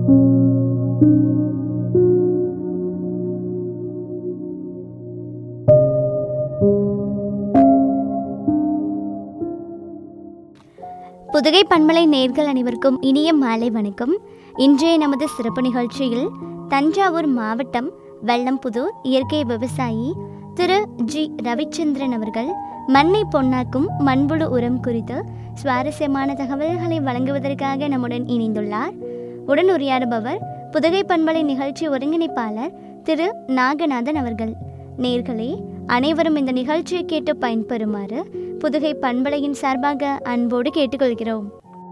புதுகை பண்பலை நேர்கள் அனைவருக்கும் இனிய மாலை வணக்கம் இன்றைய நமது சிறப்பு நிகழ்ச்சியில் தஞ்சாவூர் மாவட்டம் வெள்ளம்புதூர் இயற்கை விவசாயி திரு ஜி ரவிச்சந்திரன் அவர்கள் மண்ணை பொன்னாக்கும் மண்புழு உரம் குறித்து சுவாரஸ்யமான தகவல்களை வழங்குவதற்காக நம்முடன் இணைந்துள்ளார் உடன் உரையாடுபவர் புதுகை பண்பலை நிகழ்ச்சி ஒருங்கிணைப்பாளர் திரு நாகநாதன் அவர்கள் நேர்களே அனைவரும் இந்த நிகழ்ச்சியை கேட்டு பயன்பெறுமாறு புதுகை பண்பலையின் சார்பாக அன்போடு கேட்டுக்கொள்கிறோம்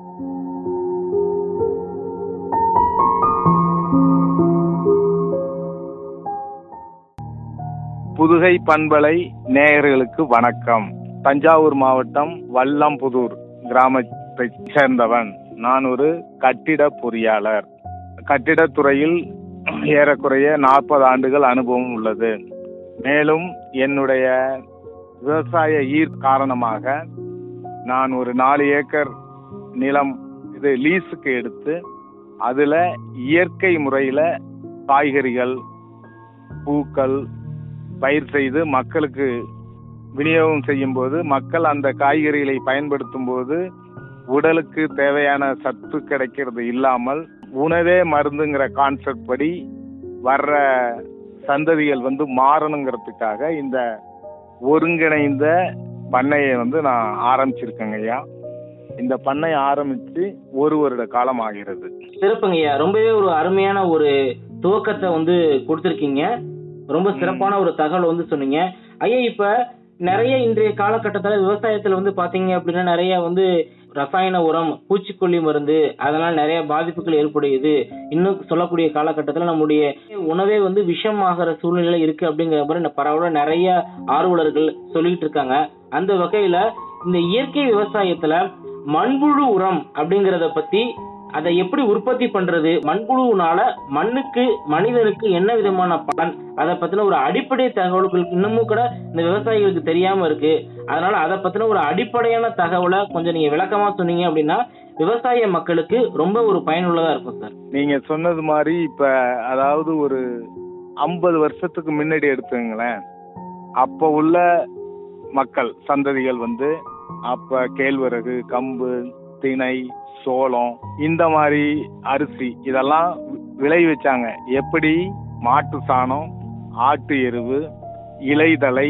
புதுகை பண்பலை நேயர்களுக்கு வணக்கம் தஞ்சாவூர் மாவட்டம் வல்லம்புதூர் கிராமத்தை சேர்ந்தவன் நான் ஒரு கட்டிட பொறியாளர் கட்டிடத்துறையில் ஏறக்குறைய நாற்பது ஆண்டுகள் அனுபவம் உள்ளது மேலும் என்னுடைய விவசாய ஈர் காரணமாக நான் ஒரு நாலு ஏக்கர் நிலம் இது லீஸுக்கு எடுத்து அதுல இயற்கை முறையில காய்கறிகள் பூக்கள் பயிர் செய்து மக்களுக்கு விநியோகம் செய்யும் போது மக்கள் அந்த காய்கறிகளை பயன்படுத்தும் போது உடலுக்கு தேவையான சத்து கிடைக்கிறது இல்லாமல் உணவே மருந்துங்கிற கான்செப்ட் படி வர்ற சந்ததிகள் வந்து மாறணுங்கிறதுக்காக இந்த ஒருங்கிணைந்த பண்ணையை வந்து நான் ஆரம்பிச்சிருக்கேங்க ஐயா இந்த பண்ணை ஆரம்பிச்சு ஒரு வருட காலம் ஆகிறது சிறப்புங்க ஐயா ரொம்பவே ஒரு அருமையான ஒரு துவக்கத்தை வந்து கொடுத்துருக்கீங்க ரொம்ப சிறப்பான ஒரு தகவல் வந்து சொன்னீங்க ஐயா இப்ப நிறைய இன்றைய காலகட்டத்துல விவசாயத்துல வந்து பாத்தீங்க அப்படின்னா நிறைய வந்து ரசாயன உரம் பூச்சிக்கொல்லி மருந்து அதனால நிறைய பாதிப்புகள் ஏற்படுகிறது இன்னும் சொல்லக்கூடிய காலகட்டத்துல நம்முடைய உணவே வந்து விஷம் ஆகிற சூழ்நிலை இருக்கு அப்படிங்கிற மாதிரி பரவல நிறைய ஆர்வலர்கள் சொல்லிட்டு இருக்காங்க அந்த வகையில இந்த இயற்கை விவசாயத்துல மண்புழு உரம் அப்படிங்கறத பத்தி அதை எப்படி உற்பத்தி பண்றது மண்புழுனால மண்ணுக்கு மனிதனுக்கு என்ன விதமான பலன் அதை பத்தின ஒரு அடிப்படை தகவல்களுக்கு இன்னமும் கூட இந்த விவசாயிகளுக்கு தெரியாம இருக்கு அதனால அதை பத்தின ஒரு அடிப்படையான தகவலை கொஞ்சம் நீங்க விளக்கமா சொன்னீங்க அப்படின்னா விவசாய மக்களுக்கு ரொம்ப ஒரு பயனுள்ளதா இருக்கும் சார் நீங்க சொன்னது மாதிரி இப்ப அதாவது ஒரு ஐம்பது வருஷத்துக்கு முன்னாடி எடுத்துங்களேன் அப்ப உள்ள மக்கள் சந்ததிகள் வந்து அப்ப கேழ்வரகு கம்பு திணை சோளம் இந்த மாதிரி அரிசி இதெல்லாம் விளைவிச்சாங்க எப்படி மாட்டு சாணம் ஆட்டு எருவு இலைதலை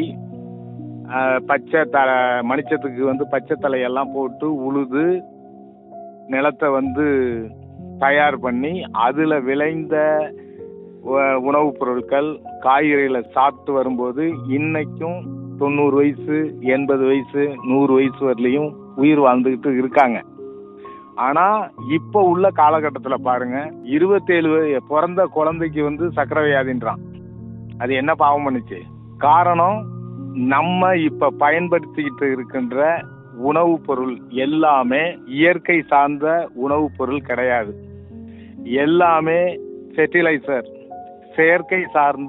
ஆஹ், பச்சை த மணிச்சத்துக்கு வந்து பச்சை தலையெல்லாம் போட்டு உழுது நிலத்தை வந்து தயார் பண்ணி அதுல விளைந்த உ- உணவுப் பொருட்கள் காய்கறிகளை சாப்பிட்டு வரும்போது இன்னைக்கும் தொண்ணூறு வயசு எண்பது வயசு நூறு வயசு வரலையும் உயிர் வாழ்ந்துகிட்டு இருக்காங்க ஆனா இப்ப உள்ள காலகட்டத்துல பாருங்க இருபத்தேழு வய- பிறந்த குழந்தைக்கு வந்து சக்கரை வியாதின்றான் அது என்ன பாவம் பண்ணுச்சு காரணம் நம்ம இப்ப பயன்படுத்திக்கிட்டு இருக்கின்ற உணவுப் பொருள் எல்லாமே இயற்கை சார்ந்த உணவுப் பொருள் கிடையாது எல்லாமே ஃபெர்டிலைசர் செயற்கை சார்ந்த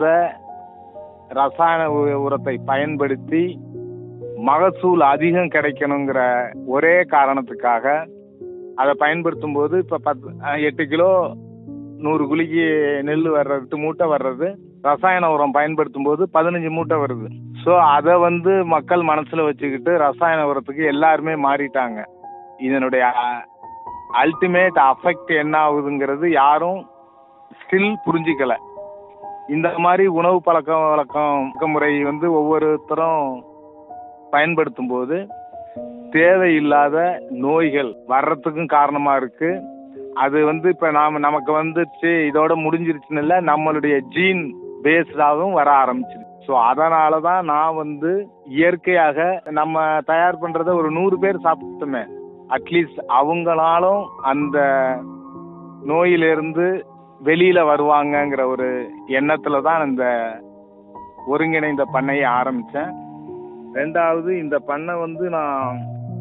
ரசாயன உ- உரத்தை பயன்படுத்தி மகசூல் அதிகம் கிடைக்கணுங்கிற ஒரே காரணத்துக்காக அதை பயன்படுத்தும் போது இப்ப பத்து அஹ், எட்டு கிலோ நூறு குழிக்கு நெல் வர்றது எட்டு மூட்டை வர்றது ரசாயன உரம் பயன்படுத்தும் போது பதினஞ்சு மூட்டை வருது ஸோ அதை வந்து மக்கள் மனசுல வச்சுக்கிட்டு ரசாயன உரத்துக்கு எல்லாருமே மாறிட்டாங்க இதனுடைய அல்டிமேட் அஃபெக்ட் என்ன ஆகுதுங்கிறது யாரும் ஸ்டில் புரிஞ்சிக்கல இந்த மாதிரி உணவு பழக்க வழக்கம் முறை வந்து ஒவ்வொருத்தரும் பயன்படுத்தும் போது தேவையில்லாத நோய்கள் வர்றதுக்கும் காரணமா இருக்கு அது வந்து இப்ப நாம நமக்கு வந்துச்சு இதோட முடிஞ்சிருச்சுன்னு இல்ல நம்மளுடைய ஜீன் பேஸ்டாகவும் வர ஆரம்பிச்சிருச்சு ஸோ அதனால தான் நான் வந்து இயற்கையாக நம்ம தயார் பண்றத ஒரு நூறு பேர் சாப்பிட்டுமே அட்லீஸ்ட் அவங்களாலும் அந்த நோயிலிருந்து வெளியில வருவாங்கங்கிற ஒரு எண்ணத்துல தான் இந்த ஒருங்கிணைந்த பண்ணையை ஆரம்பிச்சேன் ரெண்டாவது இந்த பண்ணை வந்து நான்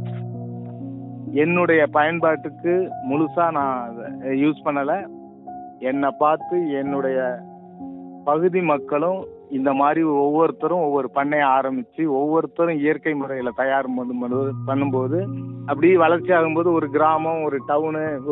என்னுடைய பயன்பாட்டுக்கு முழுசா நான் யூஸ் பண்ணல என்னை பார்த்து என்னுடைய பகுதி மக்களும் இந்த மாதிரி ஒவ்வொருத்தரும் ஒவ்வொரு பண்ணையை ஆரம்பிச்சு ஒவ்வொருத்தரும் இயற்கை முறையில தயார் பண்ணு- பண்ணு- பண்ணும்போது அப்படி வளர்ச்சி ஆகும்போது ஒரு கிராமம் ஒரு டவுனு ஒரு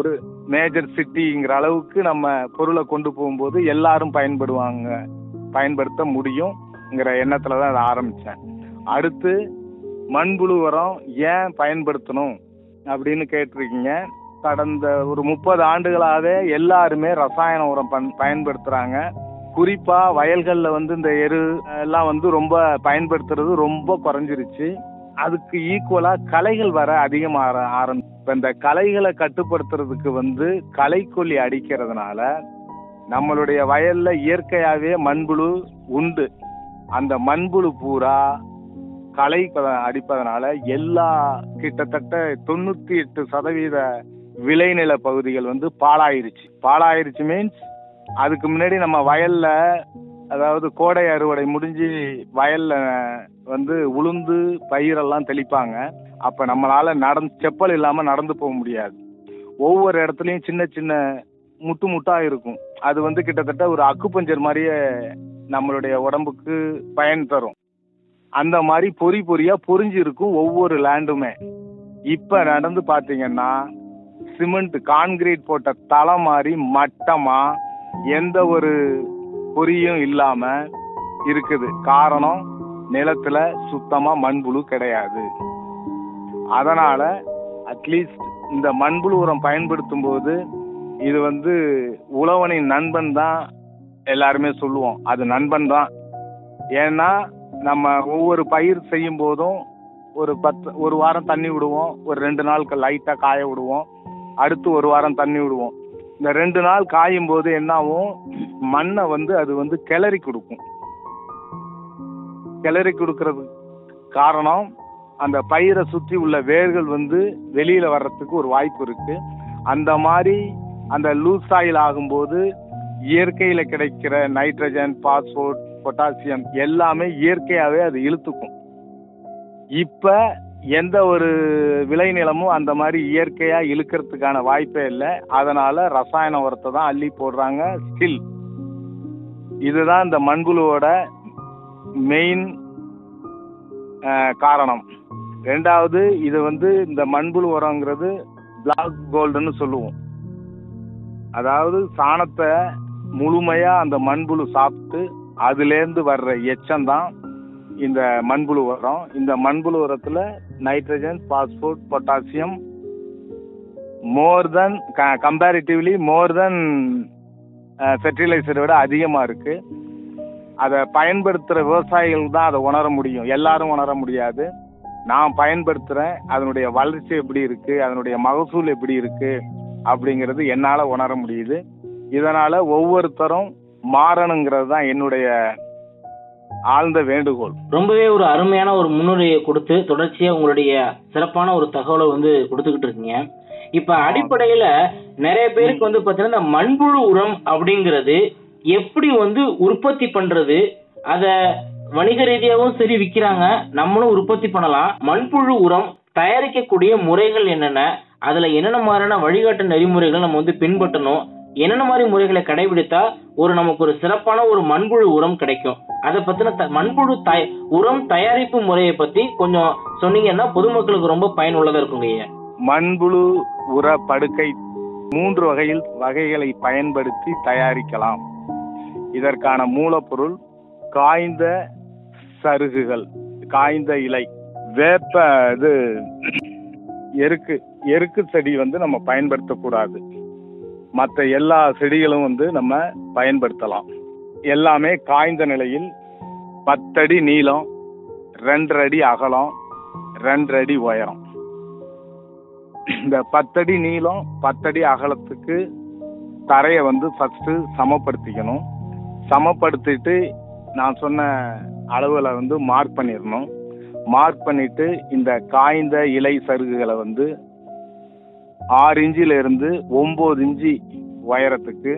மேஜர் சிட்டிங்கிற அளவுக்கு நம்ம பொருளை கொண்டு போகும்போது எல்லாரும் பயன்படுவாங்க பயன்படுத்த முடியுங்கிற எண்ணத்துல தான் அதை ஆரம்பிச்சேன் அடுத்து மண்புழு உரம் ஏன் பயன்படுத்தணும் அப்படின்னு கேட்டிருக்கீங்க கடந்த ஒரு முப்பது ஆண்டுகளாகவே எல்லாருமே ரசாயன உரம் பன் பயன்படுத்துறாங்க குறிப்பா வயல்கள்ல வந்து இந்த எரு எல்லாம் வந்து ரொம்ப பயன்படுத்துறது ரொம்ப குறைஞ்சிருச்சு அதுக்கு ஈக்குவலா களைகள் வர அதிகமாக ஆரம்பி இப்ப இந்த களைகளை கட்டுப்படுத்துறதுக்கு வந்து களைக்கொல்லி அடிக்கிறதுனால நம்மளுடைய வயல்ல இயற்கையாவே மண்புழு உண்டு அந்த மண்புழு பூரா களை ப- அடிப்பதனால எல்லா கிட்டத்தட்ட தொண்ணூத்தி எட்டு சதவீத விளைநில பகுதிகள் வந்து பாழாயிருச்சு பாழாயிருச்சு மீன்ஸ் அதுக்கு முன்னாடி நம்ம வயல்ல அதாவது கோடை அறுவடை முடிஞ்சு வயல்ல வந்து உளுந்து பயிரெல்லாம் தெளிப்பாங்க அப்ப நம்மளால நடந்து செப்பல் இல்லாம நடந்து போக முடியாது ஒவ்வொரு இடத்துலயும் சின்ன சின்ன முட்டு முட்டா இருக்கும் அது வந்து கிட்டத்தட்ட ஒரு அக்குப்பஞ்சர் மாதிரியே நம்மளுடைய உடம்புக்கு பயன் தரும் அந்த மாதிரி பொறி பொறியா பொறிஞ்சு இருக்கும் ஒவ்வொரு லேண்டுமே இப்ப நடந்து பாத்தீங்கன்னா சிமெண்ட் கான்கிரீட் போட்ட தலை மாதிரி மட்டமா எந்த ஒரு பொறியும் இல்லாம இருக்குது காரணம் நிலத்துல சுத்தமா மண்புழு கிடையாது அதனால அட்லீஸ்ட் இந்த மண்புழு உரம் பயன்படுத்தும் போது இது வந்து உழவனின் நண்பன் தான் எல்லாருமே சொல்லுவோம் அது நண்பன் தான் ஏன்னா நம்ம ஒவ்வொரு பயிர் செய்யும் போதும் ஒரு பத்து ஒரு வாரம் தண்ணி விடுவோம் ஒரு ரெண்டு நாளுக்கு லைட்டா காய விடுவோம் அடுத்து ஒரு வாரம் தண்ணி விடுவோம் இந்த ரெண்டு நாள் காயும் போது என்னாகும் மண்ணை வந்து அது வந்து கிளறி கொடுக்கும் கிளறி கொடுக்கறது காரணம் அந்த பயிரை சுற்றி உள்ள வேர்கள் வந்து வெளியில வர்றதுக்கு ஒரு வாய்ப்பு இருக்கு அந்த மாதிரி அந்த லூஸ் ஆயில் ஆகும்போது இயற்கையில கிடைக்கிற நைட்ரஜன் பாஸ்போர்ட் பொட்டாசியம் எல்லாமே இயற்கையாவே அது இழுத்துக்கும் இப்ப எந்த ஒரு விளைநிலமும் அந்த மாதிரி இயற்கையா இழுக்கிறதுக்கான வாய்ப்பே இல்லை அதனால ரசாயன உரத்தை தான் அள்ளி போடுறாங்க ஸ்டில் இதுதான் இந்த மண்புழுவோட மெயின் காரணம் ரெண்டாவது இது வந்து இந்த மண்புழு உரங்கிறது பிளாக் கோல்டுன்னு சொல்லுவோம் அதாவது சாணத்தை முழுமையா அந்த மண்புழு சாப்பிட்டு அதுலேருந்து வர்ற எச்சம் தான் இந்த மண்புழு உரம் இந்த மண்புழு உரத்துல nitrogen passport potassium more than comparatively more than ஃபெர்டிலைசரை விட அதிகமா இருக்கு அதை பயன்படுத்துற விவசாயிகள் தான் அதை உணர முடியும் எல்லாரும் உணர முடியாது நான் பயன்படுத்துறேன் அதனுடைய வளர்ச்சி எப்படி இருக்கு அதனுடைய மகசூல் எப்படி இருக்கு அப்படிங்கிறது என்னால உணர முடியுது இதனால ஒவ்வொருத்தரும் மாறணுங்கிறது தான் என்னுடைய ஆழ்ந்த வேண்டுகோள் ரொம்பவே ஒரு அருமையான ஒரு முன்னுரையை கொடுத்து தொடர்ச்சியா உங்களுடைய சிறப்பான ஒரு தகவலை வந்து கொடுத்துக்கிட்டு இருக்கீங்க இப்ப அடிப்படையில நிறைய பேருக்கு வந்து பாத்தீங்கன்னா இந்த மண்புழு உரம் அப்படிங்கிறது எப்படி வந்து உற்பத்தி பண்றது அத வணிக ரீதியாகவும் சரி விக்கிறாங்க நம்மளும் உற்பத்தி பண்ணலாம் மண்புழு உரம் தயாரிக்கக்கூடிய முறைகள் என்னென்ன அதுல என்னென்ன மாதிரியான வழிகாட்டு நெறிமுறைகள் நம்ம வந்து பின்பற்றணும் என்னென்ன மாதிரி முறைகளை கடைபிடித்தா ஒரு நமக்கு ஒரு சிறப்பான ஒரு மண்புழு உரம் கிடைக்கும் அதை பத்தின த- மண்புழு தய உரம் தயாரிப்பு முறையை பத்தி கொஞ்சம் சொன்னீங்கன்னா பொதுமக்களுக்கு ரொம்ப பயனுள்ளதா இருக்குங்க ஐயா மண்புழு உர படுக்கை மூன்று வகையில் வகைகளை பயன்படுத்தி தயாரிக்கலாம் இதற்கான மூலப்பொருள் காய்ந்த சருகுகள் காய்ந்த இலை வேப்ப இது எருக்கு எருக்கு செடி வந்து நம்ம பயன்படுத்தக்கூடாது மற்ற எல்லா செடிகளும் வந்து நம்ம பயன்படுத்தலாம் எல்லாமே காய்ந்த நிலையில் பத்தடி நீளம் ரெண்டரை அடி அகலம் ரெண்டரை அடி உயரம் இந்த பத்தடி நீளம் பத்தடி அகலத்துக்கு தரையை வந்து ஃபர்ஸ்ட் சமப்படுத்திக்கணும் சமப்படுத்திட்டு நான் சொன்ன அளவுல வந்து மார்க் பண்ணிடணும் மார்க் பண்ணிட்டு இந்த காய்ந்த இலை சருகுகளை வந்து ஆறு இன்ச்சில இருந்து ஒன்பது இன்ச்சு உயரத்துக்கு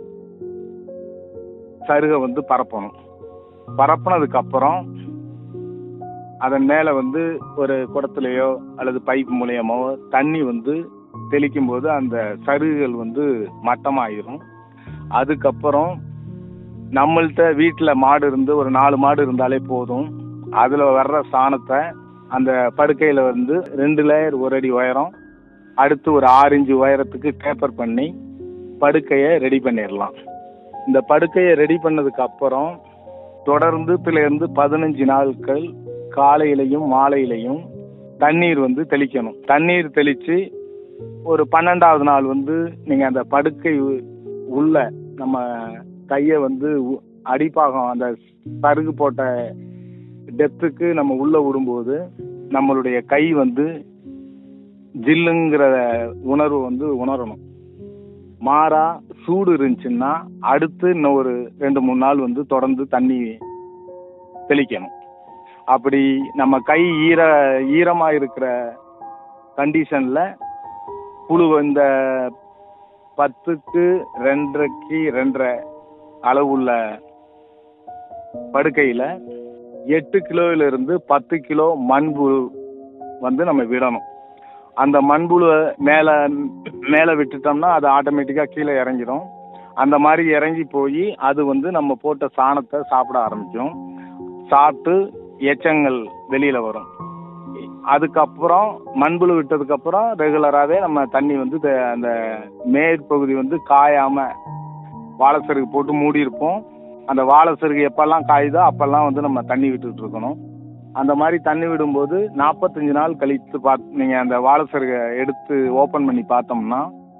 சருகை வந்து பரப்பணும் பரப்புனதுக்கு அப்புறம் அதன் மேல வந்து ஒரு குடத்துலயோ அல்லது பைப் மூலியமோ தண்ணி வந்து தெளிக்கும் போது அந்த சருகுகள் வந்து மட்டமாயிரும் அதுக்கப்புறம் நம்மள்ட்ட வீட்டுல மாடு இருந்து ஒரு நாலு மாடு இருந்தாலே போதும் அதுல வர்ற சாணத்தை அந்த படுக்கையில வந்து ரெண்டு லேயர் ஒரு அடி உயரம் அடுத்து ஒரு ஆறு இன்ச்சு உயரத்துக்கு டேப்பர் பண்ணி படுக்கையை ரெடி பண்ணிடலாம் இந்த படுக்கையை ரெடி பண்ணதுக்கு அப்புறம் தொடர்ந்து இருந்து பதினஞ்சு நாட்கள் காலையிலையும் மாலையிலையும் தண்ணீர் வந்து தெளிக்கணும் தண்ணீர் தெளித்து ஒரு பன்னெண்டாவது நாள் வந்து நீங்கள் அந்த படுக்கை உ- உள்ள நம்ம கையை வந்து உ- அடிப்பாகம் அந்த சருகு போட்ட டெப்த்துக்கு நம்ம உள்ள விடும்போது நம்மளுடைய கை வந்து ஜில்லுங்கிற உணர்வு வந்து உணரணும் மாறா சூடு இருந்துச்சுன்னா அடுத்து இன்னும் ஒரு ரெண்டு மூணு நாள் வந்து தொடர்ந்து தண்ணி தெளிக்கணும் அப்படி நம்ம கை ஈர ஈரமா இருக்கிற கண்டிஷன்ல புழு இந்த பத்துக்கு ரெண்டரைக்கு ரெண்டரை அளவுள்ள படுக்கையில எட்டு கிலோவில இருந்து பத்து கிலோ மண்புழு வந்து நம்ம விடணும் அந்த மண்புழுவை மேல மேல விட்டுட்டோம்னா அது ஆட்டோமேட்டிக்கா கீழே இறங்கிடும் அந்த மாதிரி இறங்கி போய் அது வந்து நம்ம போட்ட சாணத்தை சாப்பிட ஆரம்பிக்கும் சாப்பிட்டு எச்சங்கள் வெளியில வரும் அதுக்கப்புறம் மண்புழு விட்டதுக்கு அப்புறம் ரெகுலராகவே நம்ம தண்ணி வந்து த- அந்த மேற்பகுதி வந்து காயாம வாழைச்சருகு போட்டு மூடி இருப்போம் அந்த வாழைச்சருகு எப்பெல்லாம் காயுதோ அப்பெல்லாம் வந்து நம்ம தண்ணி விட்டுட்டு இருக்கணும் அந்த மாதிரி தண்ணி விடும்போது நாற்பத்தஞ்சு நாள் கழித்து பார்த்து நீங்கள் அந்த வாழைச்சருகை எடுத்து ஓப்பன் பண்ணி பார்த்தோம்னா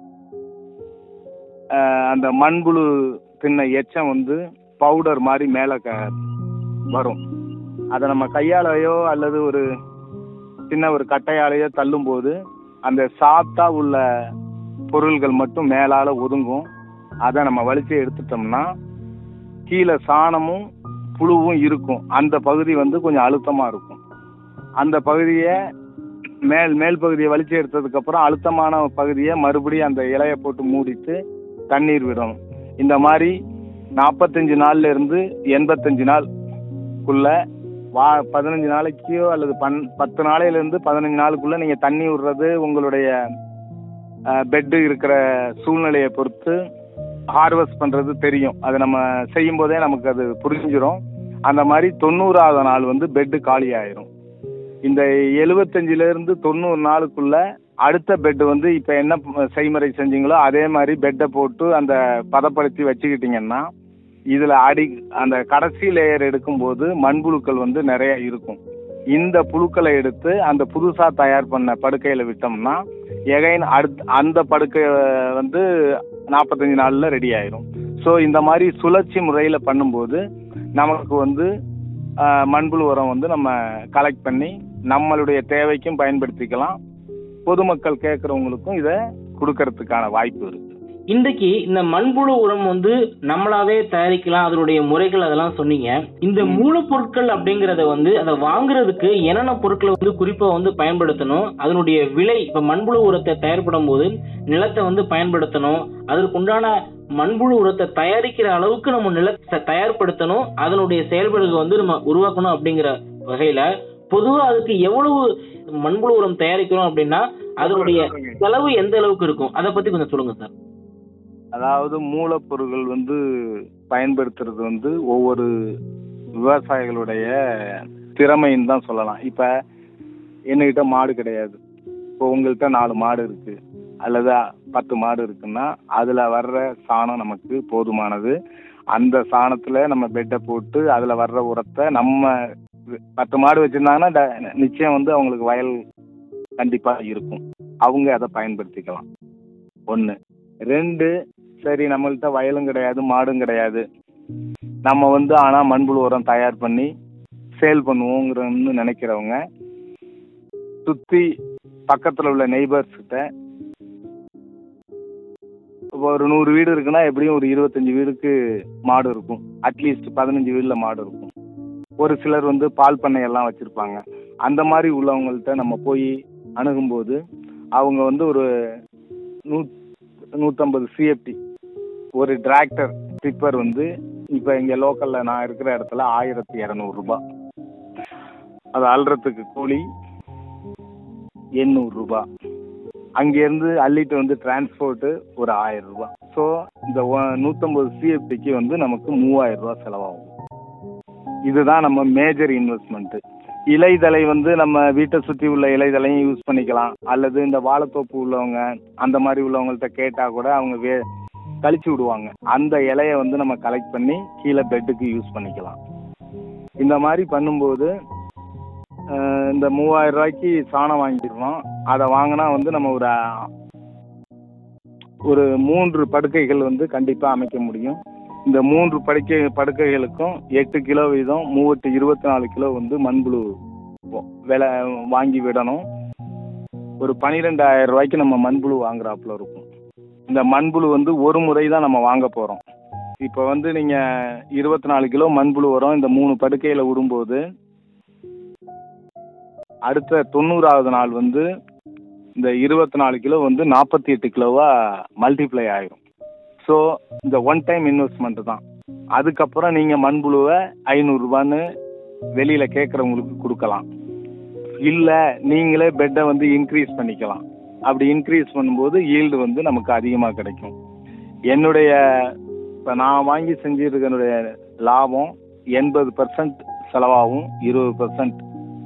ஆஹ், அந்த மண்புழு தின்ன எச்சம் வந்து பவுடர் மாதிரி மேலே க வரும் அதை நம்ம கையாலையோ அல்லது ஒரு சின்ன ஒரு கட்டையாலேயோ தள்ளும்போது அந்த சாப்பிட்டா உள்ள பொருள்கள் மட்டும் மேலால ஒதுங்கும் அதை நம்ம வலிச்சு எடுத்துட்டோம்னா கீழே சாணமும் புழுவும் இருக்கும் அந்த பகுதி வந்து கொஞ்சம் அழுத்தமா இருக்கும் அந்த பகுதியை மேல் மேல் பகுதியை வலிச்சு எடுத்ததுக்கு அப்புறம் அழுத்தமான பகுதியை மறுபடியும் அந்த இலையை போட்டு மூடிட்டு தண்ணீர் விடணும் இந்த மாதிரி நாற்பத்தஞ்சு நாள்ல இருந்து எண்பத்தஞ்சு நாள்க்குள்ள வா பதினஞ்சு நாளைக்கோ அல்லது பன் பத்து நாளையில இருந்து பதினஞ்சு நாளுக்குள்ள நீங்க தண்ணி விடுறது உங்களுடைய பெட்டு இருக்கிற சூழ்நிலையை பொறுத்து ஹார்வெஸ்ட் பண்றது தெரியும் அது நம்ம செய்யும் போதே நமக்கு அது புரிஞ்சிடும் அந்த மாதிரி தொண்ணூறாவது நாள் வந்து பெட்டு காலி ஆயிரும் இந்த எழுபத்தஞ்சுல இருந்து தொண்ணூறு நாளுக்குள்ள அடுத்த பெட் வந்து இப்ப என்ன ப- செய்முறை செஞ்சீங்களோ அதே மாதிரி பெட்டை போட்டு அந்த பதப்படுத்தி வச்சுக்கிட்டீங்கன்னா இதுல அடி அந்த கடைசி லேயர் எடுக்கும்போது மண்புழுக்கள் வந்து நிறைய இருக்கும் இந்த புழுக்களை எடுத்து அந்த புதுசா தயார் பண்ண படுக்கையில விட்டோம்னா எகைன் அடுத்து அந்த படுக்கை வந்து நாற்பத்தஞ்சு நாள்ல ரெடி ஆயிரும் ஸோ இந்த மாதிரி சுழற்சி முறையில பண்ணும்போது நமக்கு வந்து ஆஹ், மண்புழு உரம் வந்து நம்ம கலெக்ட் பண்ணி நம்மளுடைய தேவைக்கும் பயன்படுத்திக்கலாம் பொதுமக்கள் கேட்கறவங்களுக்கும் இதை கொடுக்கறதுக்கான வாய்ப்பு இருக்கு இன்றைக்கு இந்த மண்புழு உரம் வந்து நம்மளாவே தயாரிக்கலாம் அதனுடைய முறைகள் அதெல்லாம் சொன்னீங்க இந்த மூலப்பொருட்கள் அப்படிங்கறத வந்து அதை வாங்குறதுக்கு என்னென்ன பொருட்களை வந்து குறிப்பா வந்து பயன்படுத்தணும் அதனுடைய விலை இப்ப மண்புழு உரத்தை தயார்படும் போது நிலத்தை வந்து பயன்படுத்தணும் அதற்குண்டான மண்புழு உரத்தை தயாரிக்கிற அளவுக்கு நம்ம நிலத்தை தயார்படுத்தணும் அதனுடைய செயல்பாடுகளை வந்து நம்ம உருவாக்கணும் அப்படிங்கிற வகையில பொதுவா அதுக்கு எவ்வளவு மண்புழு உரம் தயாரிக்கிறோம் அப்படின்னா அதனுடைய செலவு எந்த அளவுக்கு இருக்கும் அதை பத்தி கொஞ்சம் சொல்லுங்க சார் அதாவது மூலப்பொருட்கள் வந்து பயன்படுத்துறது வந்து ஒவ்வொரு விவசாயிகளுடைய திறமைன்னு தான் சொல்லலாம் இப்ப என்கிட்ட மாடு கிடையாது இப்போ உங்கள்கிட்ட நாலு மாடு இருக்கு அல்லது பத்து மாடு இருக்குன்னா அதுல வர்ற சாணம் நமக்கு போதுமானது அந்த சாணத்துல நம்ம பெட்டை போட்டு அதுல வர்ற உரத்தை நம்ம பத்து மாடு வச்சிருந்தாங்கன்னா ட- நிச்சயம் வந்து அவங்களுக்கு வயல் கண்டிப்பா இருக்கும் அவங்க அதை பயன்படுத்திக்கலாம் ஒன்று ரெண்டு சரி நம்மள்ட்ட வயலும் கிடையாது மாடும் கிடையாது நம்ம வந்து ஆனா மண்புழு உரம் தயார் பண்ணி சேல் பண்ணுவோங்கிறன்னு நினைக்கிறவங்க சுத்தி பக்கத்துல உள்ள நெய்பர்ஸ் கிட்ட இப்போ ஒரு நூறு வீடு இருக்குன்னா எப்படியும் ஒரு இருபத்தஞ்சு வீடுக்கு மாடு இருக்கும் அட்லீஸ்ட் பதினஞ்சு வீடுல மாடு இருக்கும் ஒரு சிலர் வந்து பால் பண்ணை எல்லாம் வச்சிருப்பாங்க அந்த மாதிரி உள்ளவங்கள்ட்ட நம்ம போய் அணுகும்போது அவங்க வந்து ஒரு நூ நூற்றம்பது சிஎஃப்டி ஒரு டிராக்டர் டிப்பர் வந்து இப்போ இங்கே லோக்கலில் நான் இருக்கிற இடத்துல ஆயிரத்தி இரநூறுபா அது அல்றதுக்கு கூலி எண்ணூறுரூபா அங்கேருந்து அள்ளிட்டு வந்து டிரான்ஸ்போர்ட்டு ஒரு ஆயிரம் ரூபாய் ஸோ இந்த ஒ- நூற்றம்பது சிஎஃப்டிக்கு வந்து நமக்கு மூவாயிரம் ரூபாய் செலவாகும் இதுதான் நம்ம மேஜர் இன்வெஸ்ட்மெண்ட்டு இலைதலை வந்து நம்ம வீட்டை சுற்றி உள்ள இலைதலையும் யூஸ் பண்ணிக்கலாம் அல்லது இந்த வாழைத்தோப்பு உள்ளவங்க அந்த மாதிரி உள்ளவங்கள்ட்ட கேட்டால் கூட அவங்க வே கழிச்சு விடுவாங்க அந்த இலையை வந்து நம்ம கலெக்ட் பண்ணி கீழே பெட்டுக்கு யூஸ் பண்ணிக்கலாம் இந்த மாதிரி பண்ணும்போது அஹ், இந்த மூவாயிரம் ரூபாய்க்கு சாணம் வாங்கிடுறோம் அதை வாங்கினா வந்து நம்ம ஒரு அஹ், ஒரு மூன்று படுக்கைகள் வந்து கண்டிப்பாக அமைக்க முடியும் இந்த மூன்று படுக்கை படுக்கைகளுக்கும் எட்டு கிலோ வீதம் மூவட்டு இருபத்தி நாலு கிலோ வந்து மண்புழு வ- விலை வாங்கி விடணும் ஒரு பன்னிரெண்டாயிரம் ரூபாய்க்கு நம்ம மண்புழு வாங்குறாப்புல இருக்கும் இந்த மண்புழு வந்து ஒரு முறை தான் நம்ம வாங்க போகிறோம் இப்போ வந்து நீங்கள் இருபத்தி நாலு கிலோ மண்புழு வரும் இந்த மூணு படுக்கையில் விடும்போது அடுத்த தொண்ணூறாவது நாள் வந்து இந்த இருபத்தி நாலு கிலோ வந்து நாற்பத்தி எட்டு கிலோவா மல்டிப்ளை ஆயிரும் ஸோ இந்த ஒன் டைம் இன்வெஸ்ட்மெண்ட் தான் அதுக்கப்புறம் நீங்கள் மண்புழுவை ஐநூறுரூபான்னு வெளியில் கேட்குறவங்களுக்கு கொடுக்கலாம் இல்லை நீங்களே பெட்டை வந்து இன்க்ரீஸ் பண்ணிக்கலாம் அப்படி இன்க்ரீஸ் பண்ணும்போது ஈல்டு வந்து நமக்கு அதிகமாக கிடைக்கும் என்னுடைய இப்போ நான் வாங்கி செஞ்சிருக்கனுடைய லாபம் எண்பது பர்சன்ட் செலவாகும் இருபது பர்சன்ட்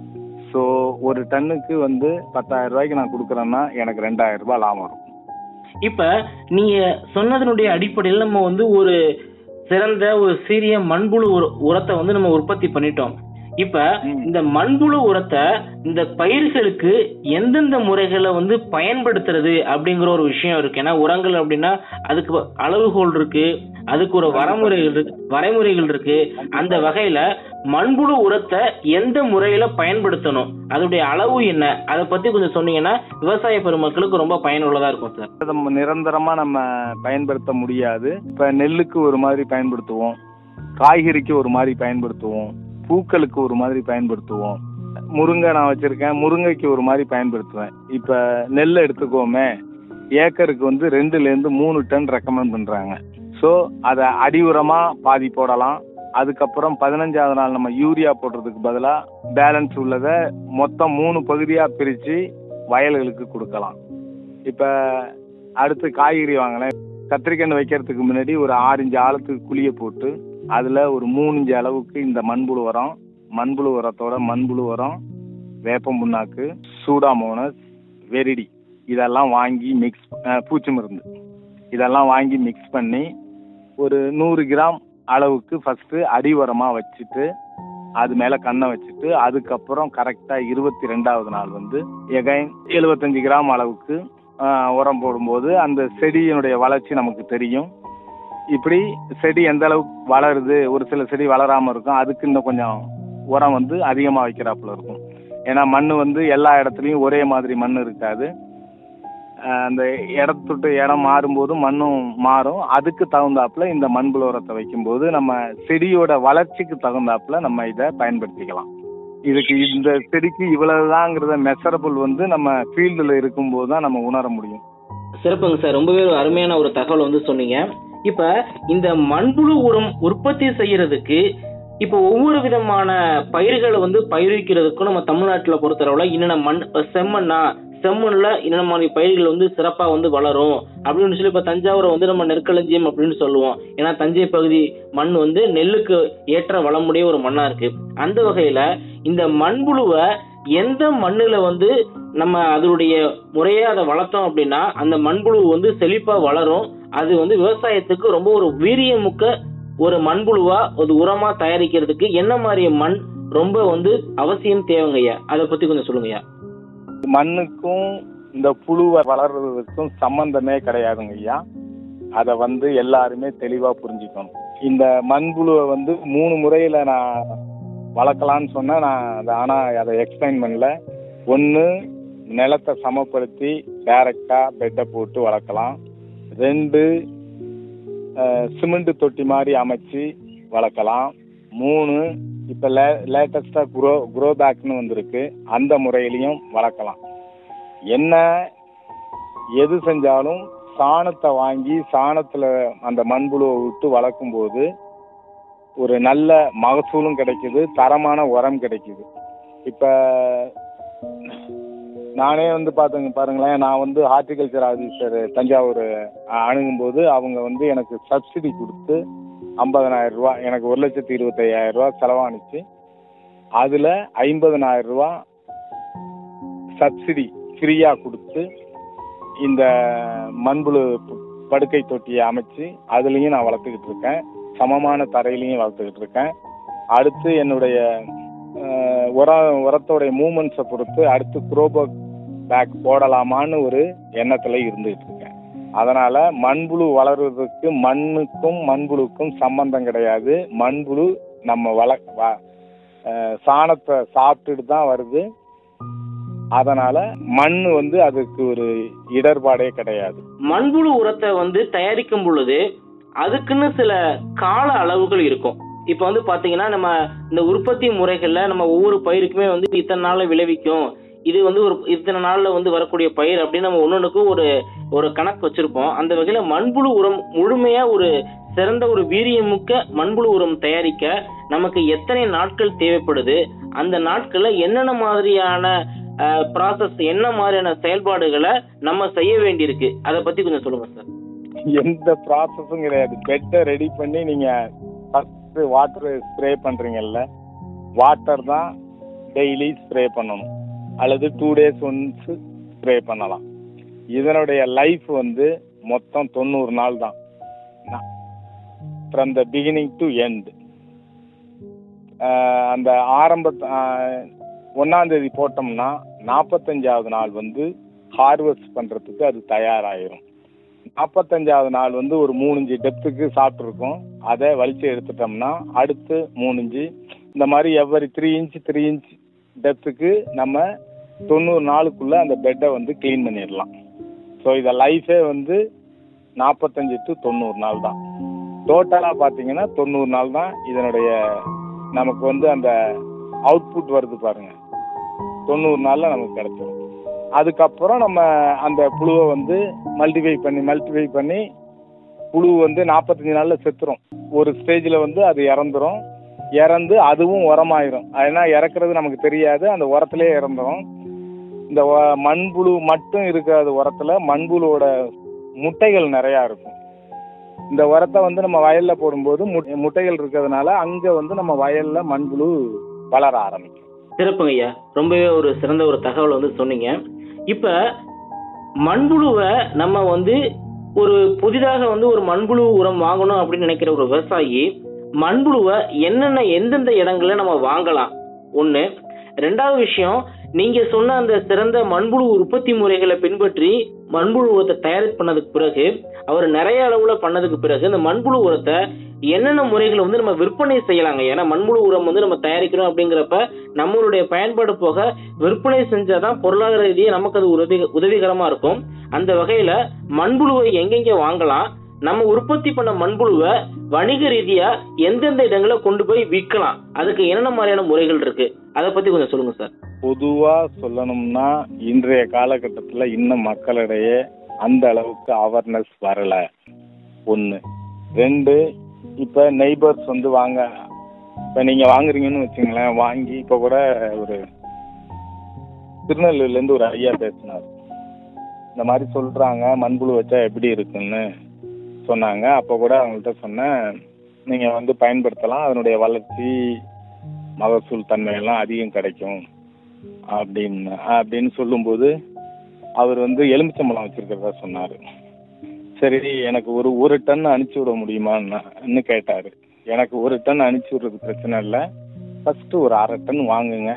ஸோ ஒரு டன்னுக்கு வந்து பத்தாயிரம் ரூபாய்க்கு நான் கொடுக்குறேன்னா எனக்கு ரெண்டாயிரம் ரூபாய் லாபம் இருக்கும் இப்ப நீங்க சொன்னதனுடைய அடிப்படையில் நம்ம வந்து ஒரு சிறந்த ஒரு சீரிய மண்புழு உர- உரத்தை வந்து நம்ம உற்பத்தி பண்ணிட்டோம் இப்ப ம். இந்த மண்புழு உரத்தை இந்த பயிர்களுக்கு எந்தெந்த முறைகளை வந்து பயன்படுத்துறது அப்படிங்கிற ஒரு விஷயம் இருக்கு ஏன்னா உரங்கள் அப்படின்னா அதுக்கு அளவுகோல் இருக்கு அதுக்கு ஒரு வரைமுறைகள் இருக்கு வரைமுறைகள் இருக்கு அந்த வகையில மண்புழு உரத்தை எந்த முறையில பயன்படுத்தணும் அதோடைய அளவு என்ன அதை பத்தி கொஞ்சம் சொன்னீங்கன்னா விவசாய பெருமக்களுக்கு ரொம்ப பயனுள்ளதா இருக்கும் சார் அதை நம்ம நிரந்தரமா நம்ம பயன்படுத்த முடியாது இப்ப நெல்லுக்கு ஒரு மாதிரி பயன்படுத்துவோம் காய்கறிக்கு ஒரு மாதிரி பயன்படுத்துவோம் பூக்களுக்கு ஒரு மாதிரி பயன்படுத்துவோம் முருங்கை நான் வச்சிருக்கேன் முருங்கைக்கு ஒரு மாதிரி பயன்படுத்துவேன் இப்ப நெல் எடுத்துக்கோமே ஏக்கருக்கு வந்து ரெண்டுல இருந்து மூணு டன் ரெக்கமெண்ட் பண்றாங்க ஸோ அதை அடி உரமா பாதி போடலாம் அதுக்கப்புறம் பதினஞ்சாவது நாள் நம்ம யூரியா போடுறதுக்கு பதிலாக பேலன்ஸ் உள்ளதை மொத்தம் மூணு பகுதியாக பிரித்து வயல்களுக்கு கொடுக்கலாம் இப்போ அடுத்து காய்கறி வாங்கினேன் கத்திரிக்கன்று வைக்கிறதுக்கு முன்னாடி ஒரு ஆறு இன்ச்சு ஆழத்துக்கு குழியை போட்டு அதில் ஒரு மூணு இன்ச்சு அளவுக்கு இந்த மண்புழு உரம் மண்புழு உரத்தோட மண்புழு உரம் வேப்பம் புண்ணாக்கு சூடாமோனஸ் வெரிடி இதெல்லாம் வாங்கி மிக்ஸ் பூச்சி மருந்து இதெல்லாம் வாங்கி மிக்ஸ் பண்ணி ஒரு நூறு கிராம் அளவுக்கு ஃபஸ்ட்டு அடி உரமாக வச்சுட்டு அது மேலே கண்ணை வச்சுட்டு அதுக்கப்புறம் கரெக்டாக இருபத்தி ரெண்டாவது நாள் வந்து எகைன் எழுபத்தஞ்சு கிராம் அளவுக்கு ஆஹ், உரம் போடும்போது அந்த செடியினுடைய வளர்ச்சி நமக்கு தெரியும் இப்படி செடி எந்த அளவுக்கு வளருது ஒரு சில செடி வளராமல் இருக்கும் அதுக்கு இன்னும் கொஞ்சம் உரம் வந்து அதிகமாக வைக்கிறாப்புல இருக்கும் ஏன்னா மண் வந்து எல்லா இடத்துலையும் ஒரே மாதிரி மண் இருக்காது ஆஹ், அந்த இடத்துட்டு இடம் மாறும்போது மண்ணும் மாறும் அதுக்கு தகுந்தாப்புல இந்த மண்புழு உரத்தை வைக்கும்போது நம்ம செடியோட வளர்ச்சிக்கு தகுந்தாப்புல நம்ம இதை பயன்படுத்திக்கலாம் இதுக்கு இந்த செடிக்கு இவ்வளவுதாங்கிறத மெஷரபிள் வந்து நம்ம ஃபீல்டில் இருக்கும்போது தான் நம்ம உணர முடியும் சிறப்புங்க சார் ரொம்பவே ஒரு அருமையான ஒரு தகவல் வந்து சொன்னீங்க இப்ப இந்த மண்புழு உரம் உற்பத்தி செய்யறதுக்கு இப்ப ஒவ்வொரு விதமான பயிர்களை வந்து பயிரிக்கிறதுக்கும் நம்ம தமிழ்நாட்டுல பொறுத்தளவுல என்னென்ன மண் இப்ப செம்மண்ணா செம்மண்ல என்னென்ன மாதிரி பயிர்கள் வந்து சிறப்பா வந்து வளரும் அப்படின்னு சொல்லி இப்ப தஞ்சாவூரை வந்து நம்ம நெற்களஞ்சியம் அப்படின்னு சொல்லுவோம் ஏன்னா தஞ்சை பகுதி மண் வந்து நெல்லுக்கு ஏற்ற வளமுடைய ஒரு மண்ணா இருக்கு அந்த வகையில இந்த மண்புழுவை எந்த மண்ணுல வந்து நம்ம அதனுடைய முறையா அதை வளர்த்தோம் அப்படின்னா அந்த மண்புழு வந்து செழிப்பா வளரும் அது வந்து விவசாயத்துக்கு ரொம்ப ஒரு வீரியமுக்க ஒரு மண்புழுவா ஒரு உரமா தயாரிக்கிறதுக்கு என்ன மாதிரி மண் ரொம்ப வந்து அவசியம் தேவைங்கய்யா அதை பத்தி கொஞ்சம் சொல்லுங்கய்யா மண்ணுக்கும் இந்த புழுவை வளர்றதுக்கும் சம்பந்தமே கிடையாதுங்க ஐயா அதை வந்து எல்லாருமே தெளிவா புரிஞ்சுக்கணும் இந்த மண்புழுவை வந்து மூணு முறையில நான் வளர்க்கலாம்னு சொன்னேன் நான் அதை ஆனால் அதை எக்ஸ்பிளைன் பண்ணல ஒன்று நிலத்தை சமப்படுத்தி டைரக்டாக பெட்டை போட்டு வளர்க்கலாம் ரெண்டு சிமெண்ட் தொட்டி மாதிரி அமைச்சு வளர்க்கலாம் மூணு இப்போ லே லேட்டஸ்டாக குரோ குரோ பேக்னு வந்திருக்கு அந்த முறையிலையும் வளர்க்கலாம் என்ன எது செஞ்சாலும் சாணத்தை வாங்கி சாணத்தில் அந்த மண்புழுவை விட்டு வளர்க்கும்போது ஒரு நல்ல மகசூலும் கிடைக்குது தரமான உரம் கிடைக்குது இப்போ நானே வந்து பார்த்துங்க பாருங்களேன் நான் வந்து ஹார்டிகல்ச்சர் ஆஃபீஸர் தஞ்சாவூர் அஹ், அணுகும்போது அவங்க வந்து எனக்கு சப்சிடி கொடுத்து ஐம்பதனாயிரம் ரூபா எனக்கு ஒரு லட்சத்தி இருபத்தையாயிரம் ரூபா செலவானுச்சு அதுல ஐம்பதனாயிரம் ரூபா சப்சிடி ஃப்ரீயா கொடுத்து இந்த மண்புழு ப- படுக்கை தொட்டியை அமைச்சு அதுலயும் நான் வளர்த்துக்கிட்டு இருக்கேன் சமமான தரையிலையும் வளர்த்துக்கிட்டு இருக்கேன் அடுத்து என்னுடைய அஹ், உரம் உரத்தோடைய மூமெண்ட்ஸை பொறுத்து அடுத்து குரோபோ பேக் போடலாமான்னு ஒரு எண்ணத்துல இருந்துகிட்டு இருக்கேன் அதனால மண்புழு வளர்வதற்கு மண்ணுக்கும் மண்புழுக்கும் சம்பந்தம் கிடையாது மண்புழு நம்ம வள வ- அஹ், சாணத்தை சாப்பிட்டுட்டு தான் வருது அதனால மண் வந்து அதுக்கு ஒரு இடர்பாடே கிடையாது மண்புழு உரத்தை வந்து தயாரிக்கும் பொழுது அதுக்குன்னு சில கால அளவுகள் இருக்கும் இப்ப வந்து பாத்தீங்கன்னா நம்ம இந்த உற்பத்தி முறைகள்ல நம்ம ஒவ்வொரு பயிருக்குமே வந்து இத்தனை நாள்ல விளைவிக்கும் இது வந்து ஒரு இத்தனை நாள்ல வந்து வரக்கூடிய பயிர் அப்படின்னு நம்ம ஒன்னொன்னுக்கும் ஒரு ஒரு கணக்கு வச்சிருப்போம் அந்த வகையில மண்புழு உரம் முழுமையா ஒரு சிறந்த ஒரு வீரியமுக்க மண்புழு உரம் தயாரிக்க நமக்கு எத்தனை நாட்கள் தேவைப்படுது அந்த நாட்கள்ல என்னென்ன மாதிரியான ப்ராசஸ் என்ன மாதிரியான செயல்பாடுகளை நம்ம செய்ய வேண்டியிருக்கு அதை பத்தி கொஞ்சம் சொல்லுங்க சார் எந்த ப்ராசஸும் கிடையாது பெட்டை ரெடி பண்ணி நீங்க ஃபர்ஸ்ட் வாட்டர் ஸ்ப்ரே பண்றீங்கல்ல வாட்டர் தான் டெய்லி ஸ்ப்ரே பண்ணணும் அல்லது டூ டேஸ் ஒன்ஸ் ஸ்ப்ரே பண்ணலாம் இதனுடைய லைஃப் வந்து மொத்தம் தொண்ணூறு நாள் தான் from the beginning to end அந்த ஆரம்ப ஒன்னாம் தேதி போட்டோம்னா நாற்பத்தஞ்சாவது நாள் வந்து ஹார்வெஸ்ட் பண்றதுக்கு அது தயாராயிரும் நாற்பத்தஞ்சாவது நாள் வந்து ஒரு மூணு இன்ச்சு டெப்த்துக்கு சாப்பிட்ருக்கோம் அதை வலிச்சு எடுத்துட்டோம்னா அடுத்து மூணு இன்ச்சு இந்த மாதிரி every three inch three inch டெப்த்துக்கு நம்ம தொண்ணூறு நாளுக்குள்ள அந்த பெட்டை வந்து க்ளீன் பண்ணிடலாம் ஸோ இதை லைஃபே வந்து நாற்பத்தஞ்சு டு தொண்ணூறு நாள் தான் டோட்டலாக பார்த்தீங்கன்னா தொண்ணூறு நாள் தான் இதனுடைய நமக்கு வந்து அந்த அவுட்புட் வருது பாருங்க தொண்ணூறு நாளில் நமக்கு கிடைச்சிடும் அதுக்கப்புறம் நம்ம அந்த புழுவை வந்து மல்டிஃபை பண்ணி மல்டிஃபை பண்ணி புழு வந்து நாற்பத்தஞ்சு நாளில் செத்துரும் ஒரு ஸ்டேஜில் வந்து அது இறந்துரும் இறந்து அதுவும் உரமாயிரும் ஏன்னா இறக்குறது நமக்கு தெரியாது அந்த உரத்திலே இறந்துரும் இந்த ஒ- மண்புழு மட்டும் இருக்காது உரத்துல மண்புழுவோட முட்டைகள் நிறையா இருக்கும் இந்த உரத்தை வந்து நம்ம வயல்ல போடும்போது முட்- முட்டைகள் இருக்கிறதுனால அங்க வந்து நம்ம வயல்ல மண்புழு வளர ஆரம்பிக்கும் சிறப்புங்க ஐயா ரொம்பவே ஒரு சிறந்த ஒரு தகவல் வந்து சொன்னீங்க இப்ப மண்புழுவை நம்ம வந்து ஒரு புதிதாக வந்து ஒரு மண்புழு உரம் வாங்கணும் அப்படின்னு நினைக்கிற ஒரு விவசாயி மண்புழுவை என்னென்ன எந்தெந்த இடங்கள்ல நம்ம வாங்கலாம் ஒண்ணு ரெண்டாவது விஷயம் நீங்க சொன்ன அந்த சிறந்த மண்புழு உற்பத்தி முறைகளை பின்பற்றி மண்புழு உரத்தை தயார் பண்ணதுக்கு பிறகு அவர் நிறைய அளவுல பண்ணதுக்கு பிறகு இந்த மண்புழு உரத்தை என்னென்ன முறைகளை வந்து நம்ம விற்பனை செய்யலாங்க ஏன்னா மண்புழு உரம் வந்து நம்ம தயாரிக்கிறோம் அப்படிங்கிறப்ப நம்மளுடைய பயன்பாடு போக விற்பனை செஞ்சாதான் பொருளாதார ரீதியாக நமக்கு அது உதவி உதவிகரமா இருக்கும் அந்த வகையில மண்புழுவை எங்கெங்க வாங்கலாம் நம்ம உற்பத்தி பண்ண மண்புழுவை வணிக ரீதியா எந்தெந்த இடங்களை கொண்டு போய் விற்கலாம் அதுக்கு என்னென்ன மாதிரியான முறைகள் இருக்கு அதை பத்தி கொஞ்சம் சொல்லுங்க சார் பொதுவா சொல்லணும்னா இன்றைய காலகட்டத்துல இன்னும் மக்களிடையே அந்த அளவுக்கு அவேர்னஸ் வரல ஒண்ணு ரெண்டு இப்ப நெய்பர்ஸ் வந்து வாங்க இப்ப நீங்க வாங்குறீங்கன்னு வச்சுங்களேன் வாங்கி இப்ப கூட ஒரு திருநெல்வேலில இருந்து ஒரு ஐயா பேசினார் இந்த மாதிரி சொல்றாங்க மண்புழு வச்சா எப்படி இருக்குன்னு சொன்னாங்க அப்ப கூட அவங்கள்ட்ட சொன்னேன் நீங்க வந்து பயன்படுத்தலாம் அதனுடைய வளர்ச்சி மகசூல் தன்மையெல்லாம் அதிகம் கிடைக்கும் அப்படின்னு அப்படின்னு சொல்லும்போது அவர் வந்து எலுமிச்சம்பழம் வச்சிருக்கிறதா சொன்னாரு சரி எனக்கு ஒரு ஒரு டன் அனுப்பிச்சி விட முடியுமான்னு கேட்டாரு எனக்கு ஒரு டன் அனுப்பிச்சி விடுறது பிரச்சனை இல்லை ஃபர்ஸ்ட் ஒரு அரை டன் வாங்குங்க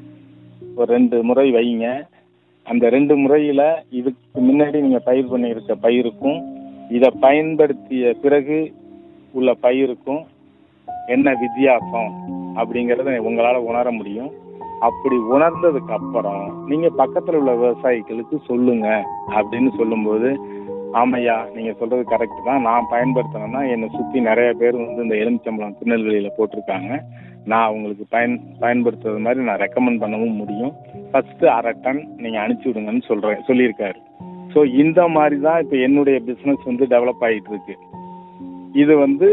ஒரு ரெண்டு முறை வைங்க அந்த ரெண்டு முறையில இதுக்கு முன்னாடி நீங்க பயிர் பண்ணியிருக்க பயிருக்கும் இதை பயன்படுத்திய பிறகு உள்ள பயிருக்கும் என்ன வித்தியாசம் அப்படிங்கறத உங்களால உணர முடியும் அப்படி உணர்ந்ததுக்கு அப்புறம் நீங்க பக்கத்துல உள்ள விவசாயிகளுக்கு சொல்லுங்க அப்படின்னு சொல்லும்போது ஆமையா நீங்க சொல்றது கரெக்ட் தான் நான் பயன்படுத்தினேன்னா என்னை சுத்தி நிறைய பேர் வந்து இந்த எலுமிச்சம்பழம் திருநெல்வேலியில போட்டிருக்காங்க நான் உங்களுக்கு பயன் பயன்படுத்துறது மாதிரி நான் ரெக்கமெண்ட் பண்ணவும் முடியும் ஃபர்ஸ்ட் அரை டன் நீங்க அனுப்பிச்சி விடுங்கன்னு சொல்றேன் சொல்லியிருக்காரு ஸோ இந்த மாதிரி தான் இப்போ என்னுடைய பிஸ்னஸ் வந்து டெவலப் ஆகிட்டு இருக்கு இது வந்து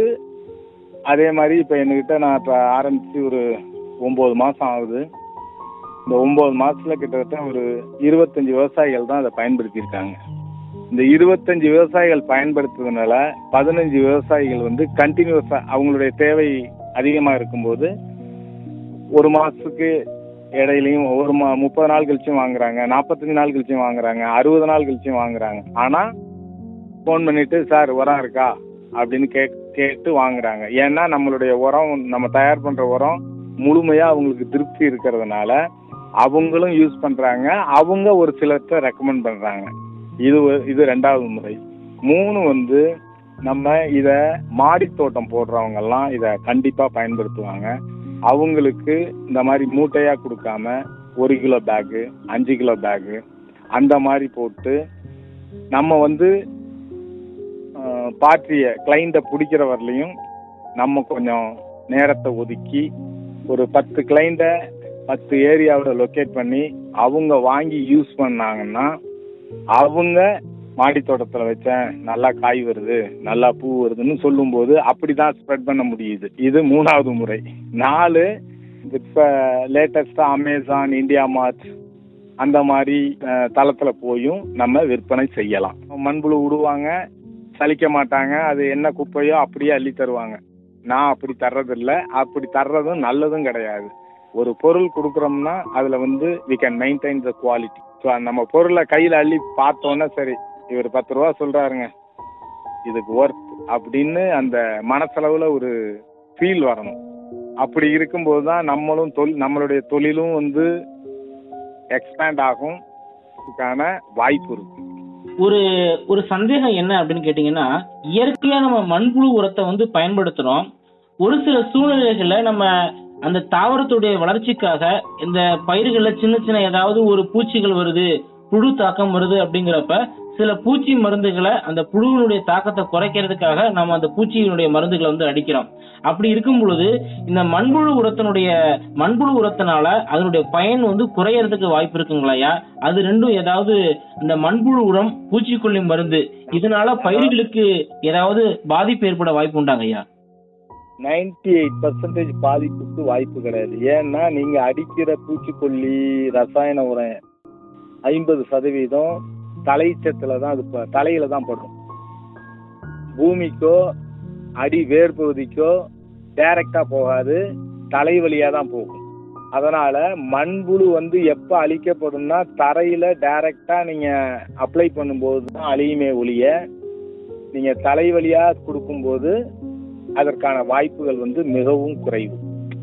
அதே மாதிரி இப்போ என்கிட்ட நான் இப்போ ஆரம்பிச்சு ஒரு ஒம்பது மாதம் ஆகுது இந்த ஒம்பது மாசத்துல கிட்டத்தட்ட ஒரு இருபத்தஞ்சு விவசாயிகள் தான் அதை பயன்படுத்தியிருக்காங்க இந்த இருபத்தஞ்சு விவசாயிகள் பயன்படுத்துறதுனால பதினஞ்சு விவசாயிகள் வந்து கண்டினியூஸா அவங்களுடைய தேவை அதிகமாக இருக்கும்போது ஒரு மாசத்துக்கு இடையிலையும் ஒரு மா முப்பது நாள் கழிச்சும் வாங்குறாங்க நாற்பத்தஞ்சு நாள் கழிச்சும் வாங்குறாங்க அறுபது நாள் கழிச்சும் வாங்குறாங்க ஆனா ஃபோன் பண்ணிட்டு சார் உரம் இருக்கா அப்படின்னு கே கேட்டு வாங்குறாங்க ஏன்னா நம்மளுடைய உரம் நம்ம தயார் பண்ற உரம் முழுமையா அவங்களுக்கு திருப்தி இருக்கிறதுனால அவங்களும் யூஸ் பண்றாங்க அவங்க ஒரு சிலர்கிட்ட ரெக்கமெண்ட் பண்றாங்க இது ஒரு- இது ரெண்டாவது முறை மூணு வந்து நம்ம இத மாடி தோட்டம் போடுறவங்க எல்லாம் இத கண்டிப்பா பயன்படுத்துவாங்க அவங்களுக்கு இந்த மாதிரி மூட்டையா கொடுக்காம ஒரு கிலோ பேக்கு அஞ்சு கிலோ பேக்கு அந்த மாதிரி போட்டு நம்ம வந்து பார்ட்டிய கிளைண்ட்டை பிடிக்கிற வரலையும் நம்ம கொஞ்சம் நேரத்தை ஒதுக்கி ஒரு பத்து கிளைண்ட்டை பத்து ஏரியாவில் லொக்கேட் பண்ணி அவங்க வாங்கி யூஸ் பண்ணாங்கன்னா அவங்க மாடி தோட்டத்தில் வச்சேன் நல்லா காய் வருது நல்லா பூ வருதுன்னு சொல்லும்போது அப்படிதான் ஸ்ப்ரெட் பண்ண முடியுது இது மூணாவது முறை நாலு இப்போ லேட்டஸ்டாக அமேசான் இந்தியா மார்ட் அந்த மாதிரி அஹ், தளத்துல போயும் நம்ம விற்பனை செய்யலாம் மண்புழு விடுவாங்க சலிக்க மாட்டாங்க அது என்ன குப்பையோ அப்படியே அள்ளி தருவாங்க நான் அப்படி தர்றதில்ல அப்படி தர்றதும் நல்லதும் கிடையாது ஒரு பொருள் கொடுக்குறோம்னா அதுல வந்து we can maintain the quality so நம்ம பொருளை கையில அள்ளி பார்த்தோன்னே சரி இவர் பத்து ரூபா சொல்றாருங்க இதுக்கு ஒர்த் அப்படின்னு அந்த மனசளவுல ஒரு ஃபீல் வரணும் அப்படி இருக்கும்போது தான் நம்மளும் தொழில் நம்மளுடைய தொழிலும் வந்து எக்ஸ்பேண்ட் ஆகும் இதுக்கான வாய்ப்பு இருக்கு ஒரு ஒரு சந்தேகம் என்ன அப்படின்னு கேட்டீங்கன்னா இயற்கையா நம்ம மண்புழு உரத்தை வந்து பயன்படுத்துறோம் ஒரு சில சூழ்நிலைகள்ல நம்ம அந்த தாவரத்துடைய வளர்ச்சிக்காக இந்த பயிர்கள்ல சின்ன சின்ன ஏதாவது ஒரு பூச்சிகள் வருது புழு தாக்கம் வருது அப்படிங்கிறப்ப சில பூச்சி மருந்துகளை அந்த புழுவினுடைய தாக்கத்தை குறைக்கிறதுக்காக நம்ம அந்த பூச்சியினுடைய மருந்துகளை வந்து அடிக்கிறோம் அப்படி இருக்கும் பொழுது இந்த மண்புழு உரத்தினுடைய மண்புழு உரத்தினால அதனுடைய பயன் வந்து குறையறதுக்கு வாய்ப்பு இருக்குங்களையா அது ரெண்டும் ஏதாவது இந்த மண்புழு உரம் பூச்சிக்கொல்லி மருந்து இதனால பயிர்களுக்கு ஏதாவது பாதிப்பு ஏற்பட வாய்ப்பு உண்டாங்கய்யா நைன்டி எயிட் பர்சன்டேஜ் பாதிப்புக்கு வாய்ப்பு கிடையாது ஏன்னா நீங்க அடிக்கிற பூச்சிக்கொல்லி ரசாயன உரம் ஐம்பது சதவீதம் தலைச்சத்துல தான் அது ப- தலையில தான் படும் பூமிக்கோ அடி வேர் பகுதிக்கோ டைரக்டா போகாது தலை வழியா தான் போகும் அதனால மண்புழு வந்து எப்ப அழிக்கப்படும்னா தரையில டைரக்டா நீங்க அப்ளை பண்ணும்போது தான் அழியுமே ஒழிய நீங்க தலை வழியா கொடுக்கும்போது அதற்கான வாய்ப்புகள் வந்து மிகவும் குறைவு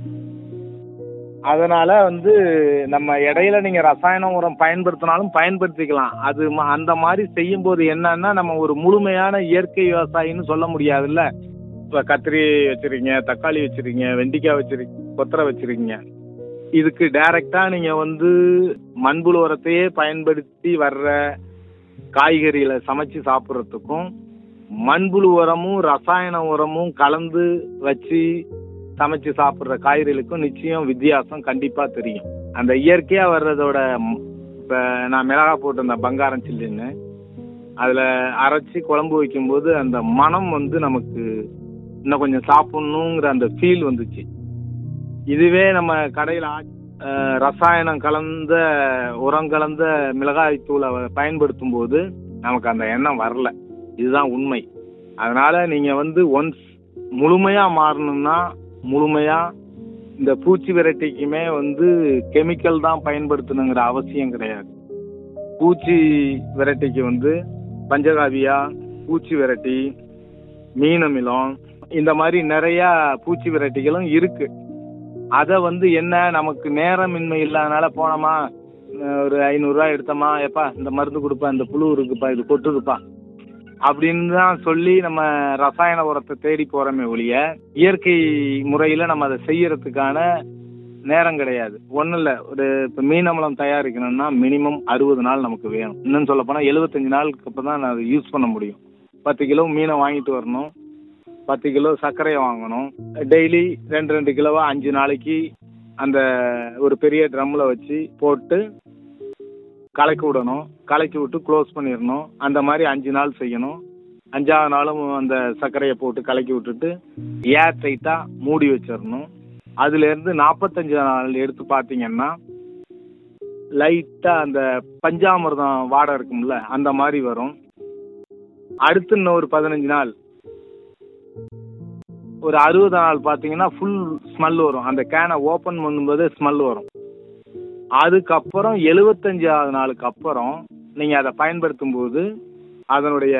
அதனால வந்து நம்ம இடையில நீங்க ரசாயன உரம் பயன்படுத்தினாலும் பயன்படுத்திக்கலாம் அது ம- அந்த மாதிரி செய்யும் போது என்னன்னா நம்ம ஒரு முழுமையான இயற்கை விவசாயின்னு சொல்ல முடியாதுல்ல இப்ப கத்திரி வச்சிருக்கீங்க தக்காளி வச்சிருக்கீங்க வெண்டிக்காய் வச்சிருக்கீங்க கொத்தரை வச்சிருக்கீங்க இதுக்கு டைரக்டா நீங்க வந்து மண்புழு உரத்தையே பயன்படுத்தி வர்ற காய்கறிகளை சமைச்சு சாப்பிட்றதுக்கும் மண்புழு உரமும் ரசாயன உரமும் கலந்து வச்சு சமைச்சு சாப்பிட்ற காய்கறிகளுக்கும் நிச்சயம் வித்தியாசம் கண்டிப்பா தெரியும் அந்த இயற்கையா வர்றதோட ம், இப்ப நான் மிளகா போட்டிருந்தேன் பங்காரம் சில்லுன்னு அதுல அரைச்சி குழம்பு வைக்கும்போது அந்த மனம் வந்து நமக்கு இன்னும் கொஞ்சம் சாப்பிடணுங்கிற அந்த ஃபீல் வந்துச்சு இதுவே நம்ம கடையில் ரசாயனம் கலந்த உரம் கலந்த மிளகாய் தூளை பயன்படுத்தும் போது நமக்கு அந்த எண்ணம் வரல இதுதான் உண்மை அதனால நீங்க வந்து ஒன்ஸ் முழுமையா மாறணும்னா முழுமையா இந்த பூச்சி விரட்டிக்குமே வந்து கெமிக்கல் தான் பயன்படுத்தணுங்கிற அவசியம் கிடையாது பூச்சி விரட்டிக்கு வந்து பஞ்சகாவியா பூச்சி விரட்டி மீனமிலம் இந்த மாதிரி நிறைய பூச்சி விரட்டிகளும் இருக்கு அதை வந்து என்ன நமக்கு நேரமின்மை இல்லாதனால போனோமா அஹ் ஒரு ஐநூறுரூவா எடுத்தோமா எப்பா இந்த மருந்து கொடுப்பா இந்த புழு இருக்குப்பா இது கொட்டுதுப்பா அப்படின்னு தான் சொல்லி நம்ம ரசாயன உரத்தை தேடி போறோமே ஒழிய இயற்கை முறையில நம்ம அதை செய்யறதுக்கான நேரம் கிடையாது ஒன்றும் இல்லை ஒரு இப்போ மீனமலம் தயாரிக்கணும்னா மினிமம் அறுபது நாள் நமக்கு வேணும் இன்னும் சொல்ல போனால் எழுபத்தஞ்சு நாளுக்கு அப்புறம் தான் நான் அதை யூஸ் பண்ண முடியும் பத்து கிலோ மீனை வாங்கிட்டு வரணும் பத்து கிலோ சர்க்கரையை வாங்கணும் டெய்லி ரெண்டு ரெண்டு கிலோவா அஞ்சு நாளைக்கு அந்த ஒரு பெரிய ட்ரம்மில் வச்சு போட்டு கலக்கி விடணும் கலக்கி விட்டு க்ளோஸ் பண்ணிடணும் அந்த மாதிரி அஞ்சு நாள் செய்யணும் அஞ்சாவது நாளும் அந்த சர்க்கரையை போட்டு கலக்கி விட்டுட்டு ஏர் டைட்டாக மூடி வச்சிடணும் அதுலேருந்து நாற்பத்தஞ்சு நாள் எடுத்து பார்த்தீங்கன்னா லைட்டாக அந்த பஞ்சாமிர்தம் வாடை இருக்கும்ல அந்த மாதிரி வரும் அடுத்து இன்னும் ஒரு பதினஞ்சு நாள் ஒரு அறுபது நாள் பார்த்தீங்கன்னா ஃபுல் ஸ்மெல் வரும் அந்த கேனை ஓபன் பண்ணும்போது ஸ்மெல் வரும் அதுக்கப்புறம் எழுபத்தஞ்சாவது நாளுக்கு அப்புறம் நீங்க அதை பயன்படுத்தும் போது அதனுடைய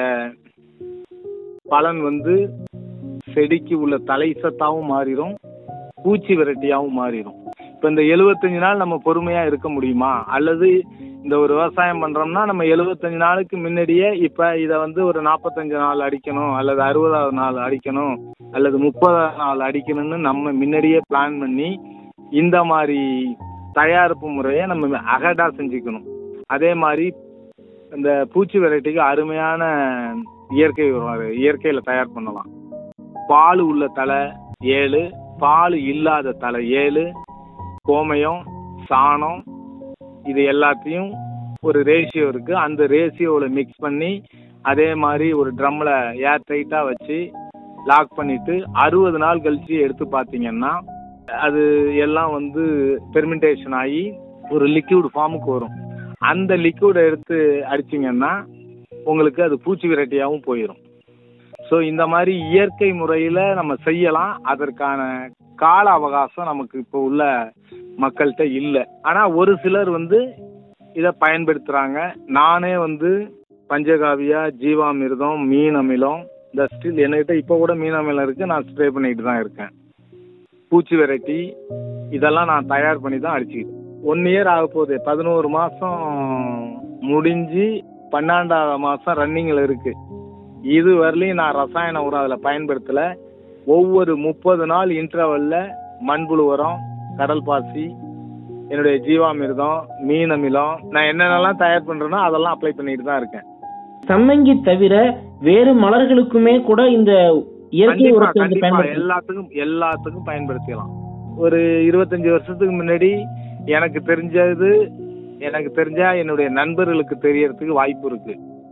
பலன் வந்து செடிக்கு உள்ள தலை சத்தாவும் மாறிடும் பூச்சி விரட்டியாவும் மாறிடும் இப்ப இந்த எழுபத்தஞ்சு நாள் நம்ம பொறுமையா இருக்க முடியுமா அல்லது இந்த ஒரு விவசாயம் பண்றோம்னா நம்ம எழுபத்தஞ்சு நாளுக்கு முன்னாடியே இப்ப இத வந்து ஒரு நாற்பத்தஞ்சு நாள் அடிக்கணும் அல்லது அறுபதாவது நாள் அடிக்கணும் அல்லது முப்பதாவது நாள் அடிக்கணும்னு நம்ம முன்னாடியே பிளான் பண்ணி இந்த மாதிரி தயாரிப்பு முறையை நம்ம அகடா செஞ்சுக்கணும் அதே மாதிரி இந்த பூச்சி வெரைட்டிக்கு அருமையான இயற்கை உரம் அது இயற்கையில தயார் பண்ணலாம் பால் உள்ள தலை ஏழு பால் இல்லாத தலை ஏழு கோமயம் சாணம் இது எல்லாத்தையும் ஒரு ரேஷியோ இருக்கு அந்த ரேஷியோவில் மிக்ஸ் பண்ணி அதே மாதிரி ஒரு ட்ரம்ல ஏர் டைட்டா வச்சு லாக் பண்ணிட்டு அறுபது நாள் கழிச்சு எடுத்து பார்த்தீங்கன்னா அது எல்லாம் வந்து பெர்மெண்டேஷன் ஆகி ஒரு லிக்விட் ஃபார்முக்கு வரும் அந்த லிக்விடை எடுத்து அடிச்சிங்கன்னா உங்களுக்கு அது பூச்சி விரட்டியாகவும் போயிடும் ஸோ இந்த மாதிரி இயற்கை முறையில் நம்ம செய்யலாம் அதற்கான கால அவகாசம் நமக்கு இப்போ உள்ள மக்கள்கிட்ட இல்லை ஆனால் ஒரு சிலர் வந்து இதை பயன்படுத்துகிறாங்க நானே வந்து பஞ்சகாவியா ஜீவாமிர்தம் மீன் அமிலம் இந்த ஸ்டில் என்கிட்ட இப்போ கூட மீன் அமிலம் இருக்குது நான் ஸ்ப்ரே பண்ணிட்டு தான் இருக்கேன் பூச்சி வெரைட்டி இதெல்லாம் நான் தயார் பண்ணி தான் அடிச்சுக்கிட்டேன் ஒன் இயர் ஆக போகுது பதினோரு மாதம் முடிஞ்சு பன்னெண்டாவது மாதம் ரன்னிங்கில் இருக்கு இது வரலையும் நான் ரசாயன உரம் அதில் பயன்படுத்தலை ஒவ்வொரு முப்பது நாள் இன்டர்வல்ல மண்புழு உரம் கடல் பாசி என்னுடைய ஜீவாமிர்தம் மீன் அமிலம் நான் என்னென்னலாம் தயார் பண்றேனோ அதெல்லாம் அப்ளை பண்ணிட்டு தான் இருக்கேன் சம்மங்கி தவிர வேறு மலர்களுக்குமே கூட இந்த இயற்கை கண்டிப்பா, உரத்தை வந்து கண்டிப்பா பயன்படுத்த எல்லாத்துக்கும் எல்லாத்துக்கும் பயன்படுத்திக்கலாம் ஒரு இருபத்தஞ்சு வருஷத்துக்கு முன்னாடி எனக்கு தெரிஞ்சது எனக்கு தெரிஞ்சா என்னுடைய நண்பர்களுக்கு தெரியறதுக்கு வாய்ப்பு இருக்கு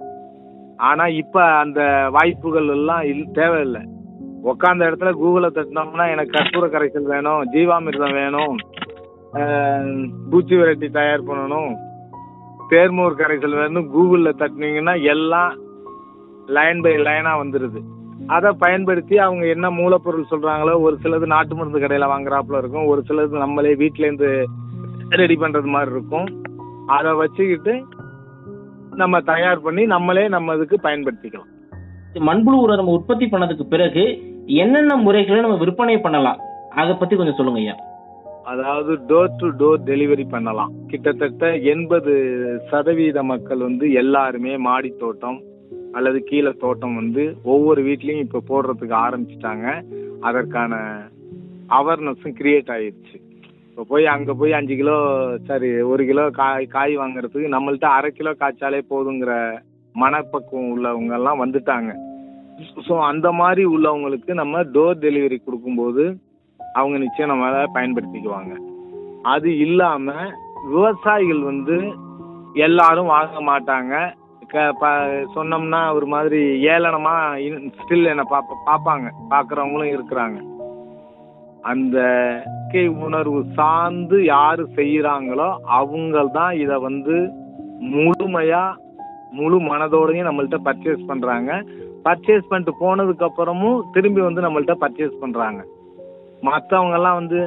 ஆனா இப்ப அந்த வாய்ப்புகள் எல்லாம் இல்- தேவையில்லை உட்காந்த இடத்துல கூகுளை தட்டினோம்னா எனக்கு கற்பூர கரைசல் வேணும் ஜீவாமிர்தம் வேணும் ஆஹ், பூச்சி வெரைட்டி தயார் பண்ணணும் தேர்மூர் கரைசல் வேணும் கூகுளில் தட்டினீங்கன்னா எல்லாம் லைன் பை லைனா வந்துருது அதை பயன்படுத்தி அவங்க என்ன மூலப்பொருள் சொல்றாங்களோ ஒரு சிலது நாட்டு மருந்து கடையில வாங்குறாப்புல இருக்கும் ஒரு சிலது நம்மளே வீட்ல இருந்து ரெடி பண்றது மாதிரி இருக்கும் அதை வச்சுக்கிட்டு நம்ம தயார் பண்ணி நம்மளே நம்ம இதுக்கு பயன்படுத்திக்கலாம் மண்புழு உரம் நம்ம உற்பத்தி பண்ணதுக்கு பிறகு என்னென்ன முறைகளை நம்ம விற்பனை பண்ணலாம் அதை பத்தி கொஞ்சம் சொல்லுங்க ஐயா அதாவது டோர் டு டோர் டெலிவரி பண்ணலாம் கிட்டத்தட்ட எண்பது சதவீத மக்கள் வந்து எல்லாருமே மாடி தோட்டம் அல்லது கீழே தோட்டம் வந்து ஒவ்வொரு வீட்லயும் இப்ப போடுறதுக்கு ஆரம்பிச்சிட்டாங்க அதற்கான அவேர்னஸும் கிரியேட் ஆயிடுச்சு இப்போ போய் அங்க போய் அஞ்சு கிலோ சாரி ஒரு கிலோ காய் காய் வாங்குறதுக்கு நம்மள்ட்ட அரை கிலோ காய்ச்சாலே போதுங்கிற மனப்பக்குவம் உள்ளவங்க எல்லாம் வந்துட்டாங்க ஸோ அந்த மாதிரி உள்ளவங்களுக்கு நம்ம டோர் டெலிவரி கொடுக்கும்போது அவங்க நிச்சயம் நம்ம அதை பயன்படுத்திக்குவாங்க அது இல்லாம விவசாயிகள் வந்து எல்லாரும் வாங்க மாட்டாங்க க- ப- சொன்னோம்னா ஒரு மாதிரி ஏளனமா ஸ்டில் என்ன பாப்ப பார்ப்பாங்க பார்க்குறவங்களும் இருக்கிறாங்க அந்த இயற்கை உணர்வு சார்ந்து யாரு செய்யறாங்களோ அவங்க தான் இதை வந்து முழுமையா முழு மனதோடையும் நம்மள்ட்ட பர்ச்சேஸ் பண்றாங்க பர்ச்சேஸ் பண்ணிட்டு போனதுக்கு அப்புறமும் திரும்பி வந்து நம்மள்ட்ட பர்ச்சேஸ் பண்றாங்க மற்றவங்க எல்லாம் வந்து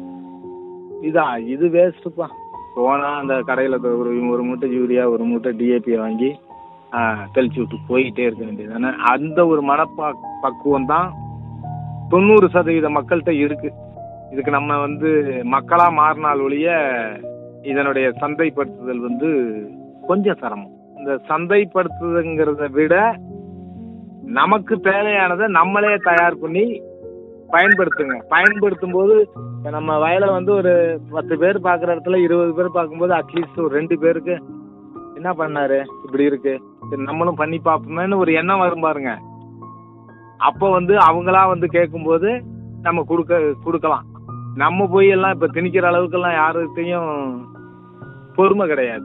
இதா இது வேஸ்ட்டுப்பா போனா அந்த கடையில ஒரு ஒரு மூட்டை யூரியா ஒரு மூட்டை டிஏபி வாங்கி ஆ, தெளிச்சு விட்டு போயிட்டே இருக்க வேண்டியதானே அந்த ஒரு மனப்பா பக்குவம் தான் தொண்ணூறு சதவீத மக்கள்கிட்ட இருக்கு இதுக்கு நம்ம வந்து மக்களா மாறினால் ஒழிய இதனுடைய சந்தைப்படுத்துதல் வந்து கொஞ்சம் சிரமம் இந்த சந்தைப்படுத்துதல்ங்கிறத விட நமக்கு தேவையானதை நம்மளே தயார் பண்ணி பயன்படுத்துங்க பயன்படுத்தும் போது இப்ப நம்ம வயலை வந்து ஒரு பத்து பேர் பார்க்குற இடத்துல இருபது பேர் பார்க்கும்போது அட்லீஸ்ட் ஒரு ரெண்டு பேருக்கு என்ன பண்ணாரு இப்படி இருக்கு சரி நம்மளும் பண்ணி பார்ப்போமேன்னு ஒரு எண்ணம் வரும் பாருங்க அப்போ வந்து அவங்களா வந்து கேட்கும்போது நம்ம கொடுக்க கொடுக்கலாம் நம்ம போய் எல்லாம் இப்ப திணிக்கிற அளவுக்கெல்லாம் யாருக்கிட்டையும் பொறுமை கிடையாது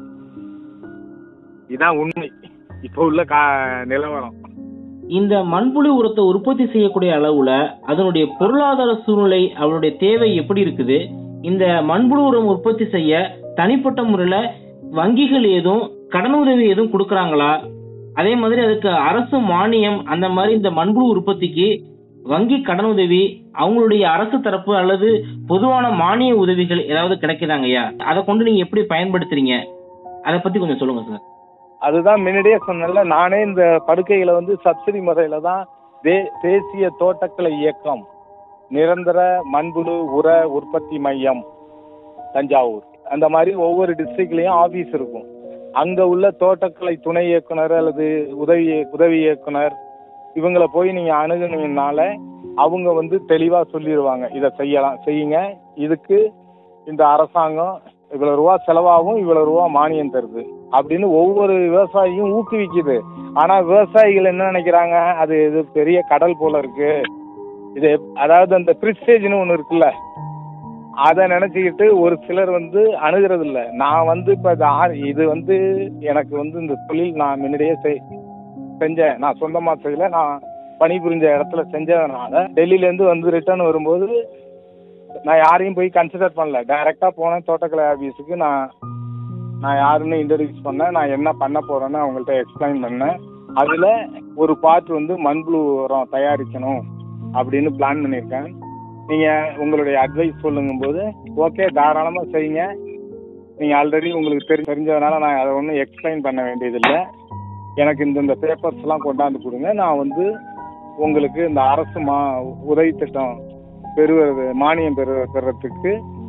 இதான் உண்மை இப்போ உள்ள கா நிலவரம் இந்த மண்புழு உரத்தை உற்பத்தி செய்யக்கூடிய அளவுல அதனுடைய பொருளாதார சூழ்நிலை அவருடைய தேவை எப்படி இருக்குது இந்த மண்புழு உரம் உற்பத்தி செய்ய தனிப்பட்ட முறையில வங்கிகள் ஏதும் கடன் உதவி எதுவும் கொடுக்கறாங்களா அதே மாதிரி அதுக்கு அரசு மானியம் அந்த மாதிரி இந்த மண்புழு உற்பத்திக்கு வங்கி கடனுதவி அவங்களுடைய அரசு தரப்பு அல்லது பொதுவான மானிய உதவிகள் ஏதாவது கிடைக்குதாங்க ஐயா அதை கொண்டு நீங்க எப்படி பயன்படுத்துறீங்க அதை பத்தி கொஞ்சம் சொல்லுங்க சார் அதுதான் முன்னாடியே சொன்னேன்ல நானே இந்த படுக்கைகளை வந்து சப்சிடி முறையில தான் தே தேசிய தோட்டக்கலை இயக்கம் நிரந்தர மண்புழு உர உற்பத்தி மையம் தஞ்சாவூர் அந்த மாதிரி ஒவ்வொரு டிஸ்ட்ரிக்ட்லயும் ஆபீஸ் இருக்கும் அங்க உள்ள தோட்டக்கலை துணை இயக்குனர் அல்லது உதவி உதவி இயக்குனர் இவங்கள போய் நீங்க அணுகுனீங்கனால அவங்க வந்து தெளிவா சொல்லிடுவாங்க இதை செய்யலாம் செய்யுங்க இதுக்கு இந்த அரசாங்கம் இவ்வளவு ரூபா செலவாகும் இவ்வளவு ரூபா மானியம் தருது அப்படின்னு ஒவ்வொரு விவசாயியும் ஊக்குவிக்குது ஆனா விவசாயிகள் என்ன நினைக்கிறாங்க அது இது பெரிய கடல் போல இருக்கு இது எப்- அதாவது அந்த பிரிஸ்டேஜ்னு ஒண்ணு இருக்குல்ல அதை நினைச்சுக்கிட்டு ஒரு சிலர் வந்து அணுகிறது இல்ல நான் வந்து இப்ப இது ஆ- இது வந்து எனக்கு வந்து இந்த தொழில் நான் முன்னாடியே செய்- செஞ்சேன் நான் சொந்தமா செய்யல நான் பணிபுரிஞ்ச இடத்துல செஞ்சதுனால டெல்லியில இருந்து வந்து ரிட்டர்ன் வரும்போது நான் யாரையும் போய் கன்சிடர் பண்ணல டைரக்டா போனேன் தோட்டக்கலை ஆபீஸுக்கு நான் நான் யாருன்னு இன்ட்ரடியூஸ் பண்ணேன் நான் என்ன பண்ண போறேன்னு அவங்கள்ட்ட எக்ஸ்பிளைன் பண்ணேன் அதுல ஒரு பார்ட் வந்து மண்புழு உரம் தயாரிக்கணும் அப்படின்னு பிளான் பண்ணியிருக்கேன் நீங்க உங்களுடைய அட்வைஸ் சொல்லுங்கும் போது ஓகே தாராளமா செய்யுங்க நீங்க ஆல்ரெடி உங்களுக்கு தெரி தெரிஞ்சதுனால நான் அதை ஒன்றும் எக்ஸ்பிளைன் பண்ண வேண்டியதில்லை எனக்கு இந்த இந்த பேப்பர்ஸ் எல்லாம் கொண்டாந்து கொடுங்க நான் வந்து உங்களுக்கு இந்த அரசு மா உதவி திட்டம் பெறுவது மானியம் பெறு பெறத்துக்கு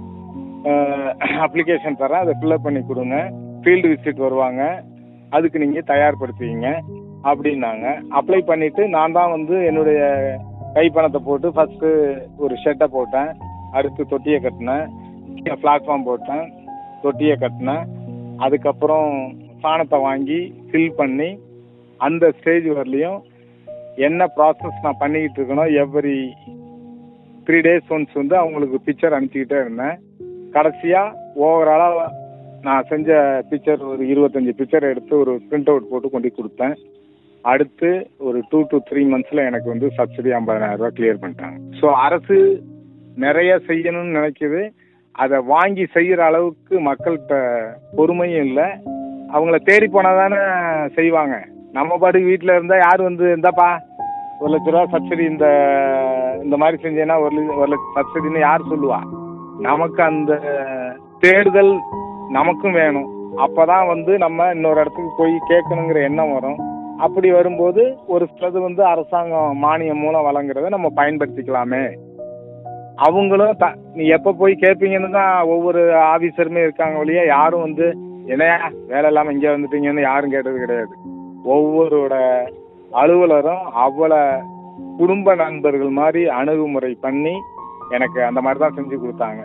அப்ளிகேஷன் தரேன் அதை ஃபில்அப் பண்ணி கொடுங்க ஃபீல்டு விசிட் வருவாங்க அதுக்கு நீங்கள் தயார்படுத்துவீங்க அப்படின்னாங்க அப்ளை பண்ணிட்டு நான் தான் வந்து என்னுடைய கைப்பணத்தை போட்டு ஃபர்ஸ்ட் ஒரு ஷெட்டை போட்டேன் அடுத்து தொட்டியை கட்டினேன் பிளாட்ஃபார்ம் போட்டேன் தொட்டியை கட்டினேன் அதுக்கப்புறம் சாணத்தை வாங்கி ஃபில் பண்ணி அந்த ஸ்டேஜ் வரலையும் என்ன ப்ராசஸ் நான் பண்ணிக்கிட்டு இருக்கணும் எவ்ரி த்ரீ டேஸ் ஒன்ஸ் வந்து அவங்களுக்கு பிக்சர் அனுப்பிச்சிக்கிட்டே இருந்தேன் கடைசியாக ஓவராலாக நான் செஞ்ச பிக்சர் ஒரு இருபத்தஞ்சி பிக்சர் எடுத்து ஒரு பிரிண்ட் அவுட் போட்டு கொண்டு போய் கொடுத்தேன் அடுத்து ஒரு டூ டு த்ரீ மந்த்ஸில் எனக்கு வந்து சப்சிடி ஐம்பதாயிரம் ரூபாய் கிளியர் பண்ணிட்டாங்க ஸோ அரசு நிறைய செய்யணும்னு நினைக்குது அதை வாங்கி செய்கிற அளவுக்கு மக்கள்கிட்ட பொறுமையும் இல்லை அவங்கள தேடி போனால் தானே செய்வாங்க நம்ம பாட்டுக்கு வீட்டில் இருந்தால் யார் வந்து இந்தாப்பா ஒரு லட்ச ரூபா சப்சிடி இந்த இந்த மாதிரி செஞ்சேன்னா ஒரு லி- ஒரு லட்ச சப்சிடின்னு யார் சொல்லுவா நமக்கு அந்த தேடுதல் நமக்கும் வேணும் அப்பதான் வந்து நம்ம இன்னொரு இடத்துக்கு போய் கேட்கணுங்கிற எண்ணம் வரும் அப்படி வரும்போது ஒரு சிலது வந்து அரசாங்கம் மானியம் மூலம் வழங்குறத நம்ம பயன்படுத்திக்கலாமே அவங்களும் த நீ எப்போ போய் கேட்பீங்கன்னு தான் ஒவ்வொரு ஆஃபீஸருமே இருக்காங்க ஒழிய யாரும் வந்து என்னையா வேலை இல்லாமல் இங்கே வந்துட்டீங்கன்னு யாரும் கேட்டது கிடையாது ஒவ்வொருட அலுவலரும் அவ்வளோ குடும்ப நண்பர்கள் மாதிரி அணுகுமுறை பண்ணி எனக்கு அந்த மாதிரி தான் செஞ்சு கொடுத்தாங்க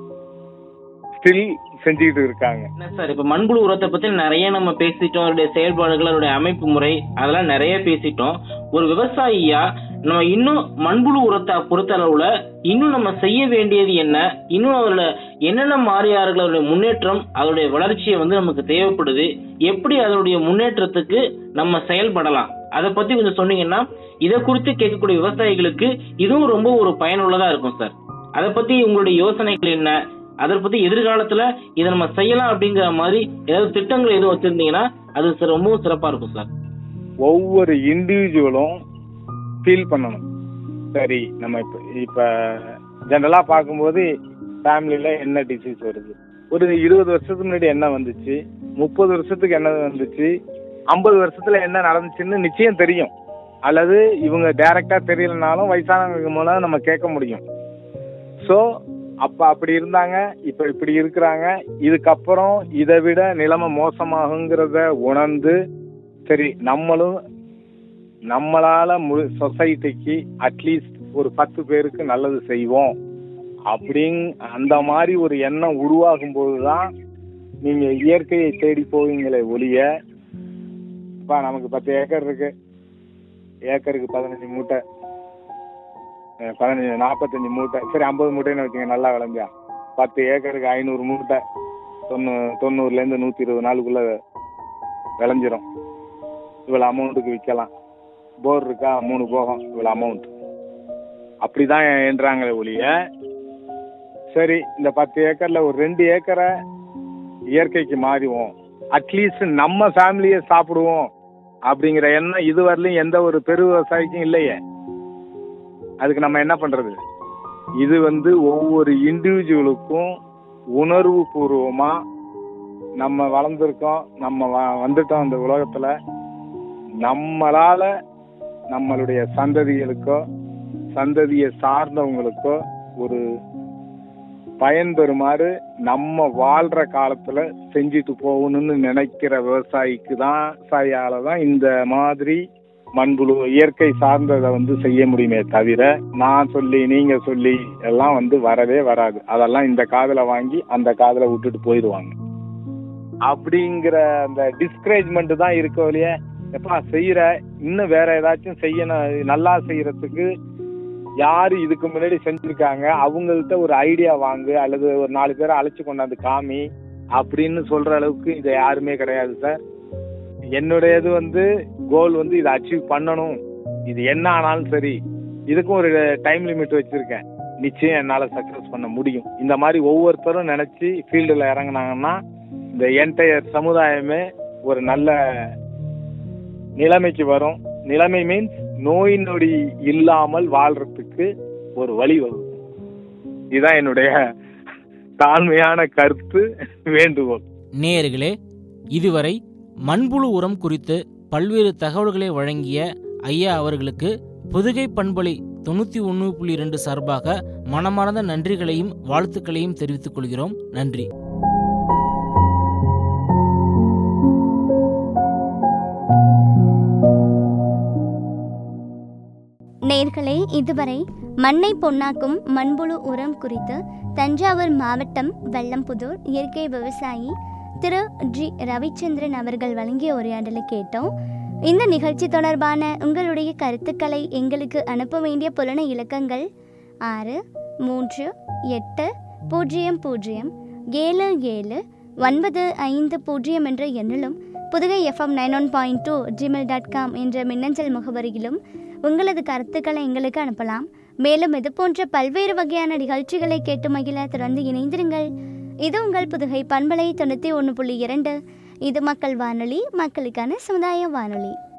ஸ்டில் செஞ்சுக்கிட்டு இருக்காங்க என்ன சார் இப்ப மண்புழு உரத்தை பத்தி நிறைய நம்ம பேசிட்டோம் அதோடைய செயல்பாடுகள் அதோடைய அமைப்பு முறை அதெல்லாம் நிறைய பேசிட்டோம் ஒரு விவசாயியா நம்ம இன்னும் மண்புழு உரத்தை பொறுத்த அளவுல இன்னும் நம்ம செய்ய வேண்டியது என்ன இன்னும் அதோட என்னென்ன மாறியார்கள் அதோடைய முன்னேற்றம் அதோடைய வளர்ச்சியை வந்து நமக்கு தேவைப்படுது எப்படி அதனுடைய முன்னேற்றத்துக்கு நம்ம செயல்படலாம் அதை பத்தி கொஞ்சம் சொன்னீங்கன்னா இதை குறித்து கேட்கக்கூடிய விவசாயிகளுக்கு இதுவும் ரொம்ப ஒரு பயனுள்ளதா இருக்கும் சார் அதை பத்தி உங்களுடைய யோசனைகள் என்ன அதை பத்தி எதிர்காலத்துல இதை நம்ம செய்யலாம் அப்படிங்கிற மாதிரி ஏதாவது திட்டங்கள் எதுவும் வச்சிருந்தீங்கன்னா அது சி- ரொம்பவும் சிறப்பா இருக்கும் சார் ஒவ்வொரு இண்டிவிஜுவலும் ஃபீல் பண்ணணும் சரி நம்ம இப்போ இப்போ ஜென்ரலாக பார்க்கும்போது ஃபேமிலியில் என்ன டிசீஸ் வருது ஒரு இருபது வருஷத்துக்கு முன்னாடி என்ன வந்துச்சு முப்பது வருஷத்துக்கு என்ன வந்துச்சு ஐம்பது வருஷத்துல என்ன நடந்துச்சுன்னு நிச்சயம் தெரியும் அல்லது இவங்க டைரக்டா தெரியலனாலும் வயசானவங்க மூலம் நம்ம கேட்க முடியும் ஸோ அப்ப அப்படி இருந்தாங்க இப்ப இப்படி இருக்கிறாங்க இதுக்கப்புறம் இதை விட நிலைமை மோசமாகுங்கிறத உணர்ந்து சரி நம்மளும் நம்மளால முழு சொசைட்டிக்கு அட்லீஸ்ட் ஒரு பத்து பேருக்கு நல்லது செய்வோம் அப்படிங் அந்த மாதிரி ஒரு எண்ணம் உருவாகும் போதுதான் நீங்க இயற்கையை தேடி போவீங்களே ஒழிய அப்பா நமக்கு பத்து ஏக்கர் இருக்கு ஏக்கருக்கு பதினஞ்சு மூட்டை அஹ் பதினஞ்சு நாற்பத்தஞ்சு மூட்டை சரி ஐம்பது மூட்டைன்னு வச்சுங்க நல்லா விளைஞ்சா பத்து ஏக்கருக்கு ஐநூறு மூட்டை தொண்ணூ தொண்ணூறுலேருந்து நூற்றி இருபது நாளுக்குள்ள விளைஞ்சிரும் இவ்வளோ அமௌண்ட்டுக்கு விற்கலாம் போர் இருக்கா மூணு போகம் இவ்வளோ அமௌண்ட் அப்படிதான் என்றாங்களே ஒழிய சரி இந்த பத்து ஏக்கர்ல ஒரு ரெண்டு ஏக்கரை இயற்கைக்கு மாறிவோம் அட்லீஸ்ட் நம்ம ஃபேமிலியை சாப்பிடுவோம் அப்படிங்கிற எண்ணம் இதுவரையிலும் எந்த ஒரு பெரு விவசாயிக்கும் இல்லையே அதுக்கு நம்ம என்ன பண்றது இது வந்து ஒவ்வொரு இண்டிவிஜுவலுக்கும் உணர்வு பூர்வமா நம்ம வளர்ந்துருக்கோம் நம்ம வ- வந்துட்டோம் இந்த உலகத்துல நம்மளால நம்மளுடைய சந்ததிகளுக்கோ சந்ததியை சார்ந்தவங்களுக்கோ ஒரு பயன் பெறுமாறு நம்ம வாழ்ற காலத்துல செஞ்சுட்டு போகணும்னு நினைக்கிற விவசாயிக்கு தான் விவசாயியால தான் இந்த மாதிரி மண்புழு இயற்கை சார்ந்ததை வந்து செய்ய முடியுமே தவிர நான் சொல்லி நீங்க சொல்லி எல்லாம் வந்து வரவே வராது அதெல்லாம் இந்த காதுல வாங்கி அந்த காதுல விட்டுட்டு போயிடுவாங்க அப்படிங்கிற அந்த டிஸ்கரேஜ்மெண்ட் தான் இருக்க வழிய எப்பா செய்யற இன்னும் வேற ஏதாச்சும் செய்யணும் நல்லா செய்யறதுக்கு யாரு இதுக்கு முன்னாடி செஞ்சிருக்காங்க அவங்கள்ட்ட ஒரு ஐடியா வாங்கு அல்லது ஒரு நாலு பேரை அழைச்சு கொண்டாந்து காமி அப்படின்னு சொல்ற அளவுக்கு இது யாருமே கிடையாது சார் என்னுடையது வந்து கோல் வந்து இதை அச்சீவ் பண்ணணும் இது என்ன ஆனாலும் சரி இதுக்கும் ஒரு டைம் லிமிட் வச்சிருக்கேன் நிச்சயம் என்னால சக்சஸ் பண்ண முடியும் இந்த மாதிரி ஒவ்வொருத்தரும் நினைச்சு ஃபீல்டுல இறங்குனாங்கன்னா இந்த என்டையர் சமுதாயமே ஒரு நல்ல நிலைமைக்கு வரும் நிலைமை மீன்ஸ் நோய் நொடி இல்லாமல் வாழ்றதுக்கு ஒரு வழி வரும் இதுதான் என்னுடைய தாழ்மையான கருத்து வேண்டுகோள் நேயர்களே இதுவரை மண்புழு உரம் குறித்து பல்வேறு தகவல்களை வழங்கிய ஐயா அவர்களுக்கு புதுகை பண்பலை தொண்ணூற்றி ஒன்று புள்ளி ரெண்டு சார்பாக மனமார்ந்த நன்றிகளையும் வாழ்த்துக்களையும் தெரிவித்துக் கொள்கிறோம் நன்றி நேர்களே இதுவரை மண்ணை பொன்னாக்கும் மண்புழு உரம் குறித்து தஞ்சாவூர் மாவட்டம் வெள்ளம்புதூர் இயற்கை விவசாயி திரு ஜி ரவிச்சந்திரன் அவர்கள் வழங்கிய உரையாடலை கேட்டோம் இந்த நிகழ்ச்சி தொடர்பான உங்களுடைய கருத்துக்களை எங்களுக்கு அனுப்ப வேண்டிய புலன இலக்கங்கள் ஆறு மூன்று எட்டு பூஜ்ஜியம் பூஜ்ஜியம் ஏழு ஏழு ஒன்பது ஐந்து பூஜ்ஜியம் என்ற எண்ணிலும் Pudukkai FM nine one point two Gmail dot com என்ற மின்னஞ்சல் முகவரியிலும் உங்களது கருத்துக்களை எங்களுக்கு அனுப்பலாம் மேலும் இது போன்ற பல்வேறு வகையான நிகழ்ச்சிகளை கேட்டு மகிழ தொடர்ந்து இணைந்திருங்கள் இது உங்கள் புதுகை பண்பலை தொண்ணூற்றி ஒன்று புள்ளி இரண்டு இது மக்கள் வானொலி மக்களுக்கான சமுதாய வானொலி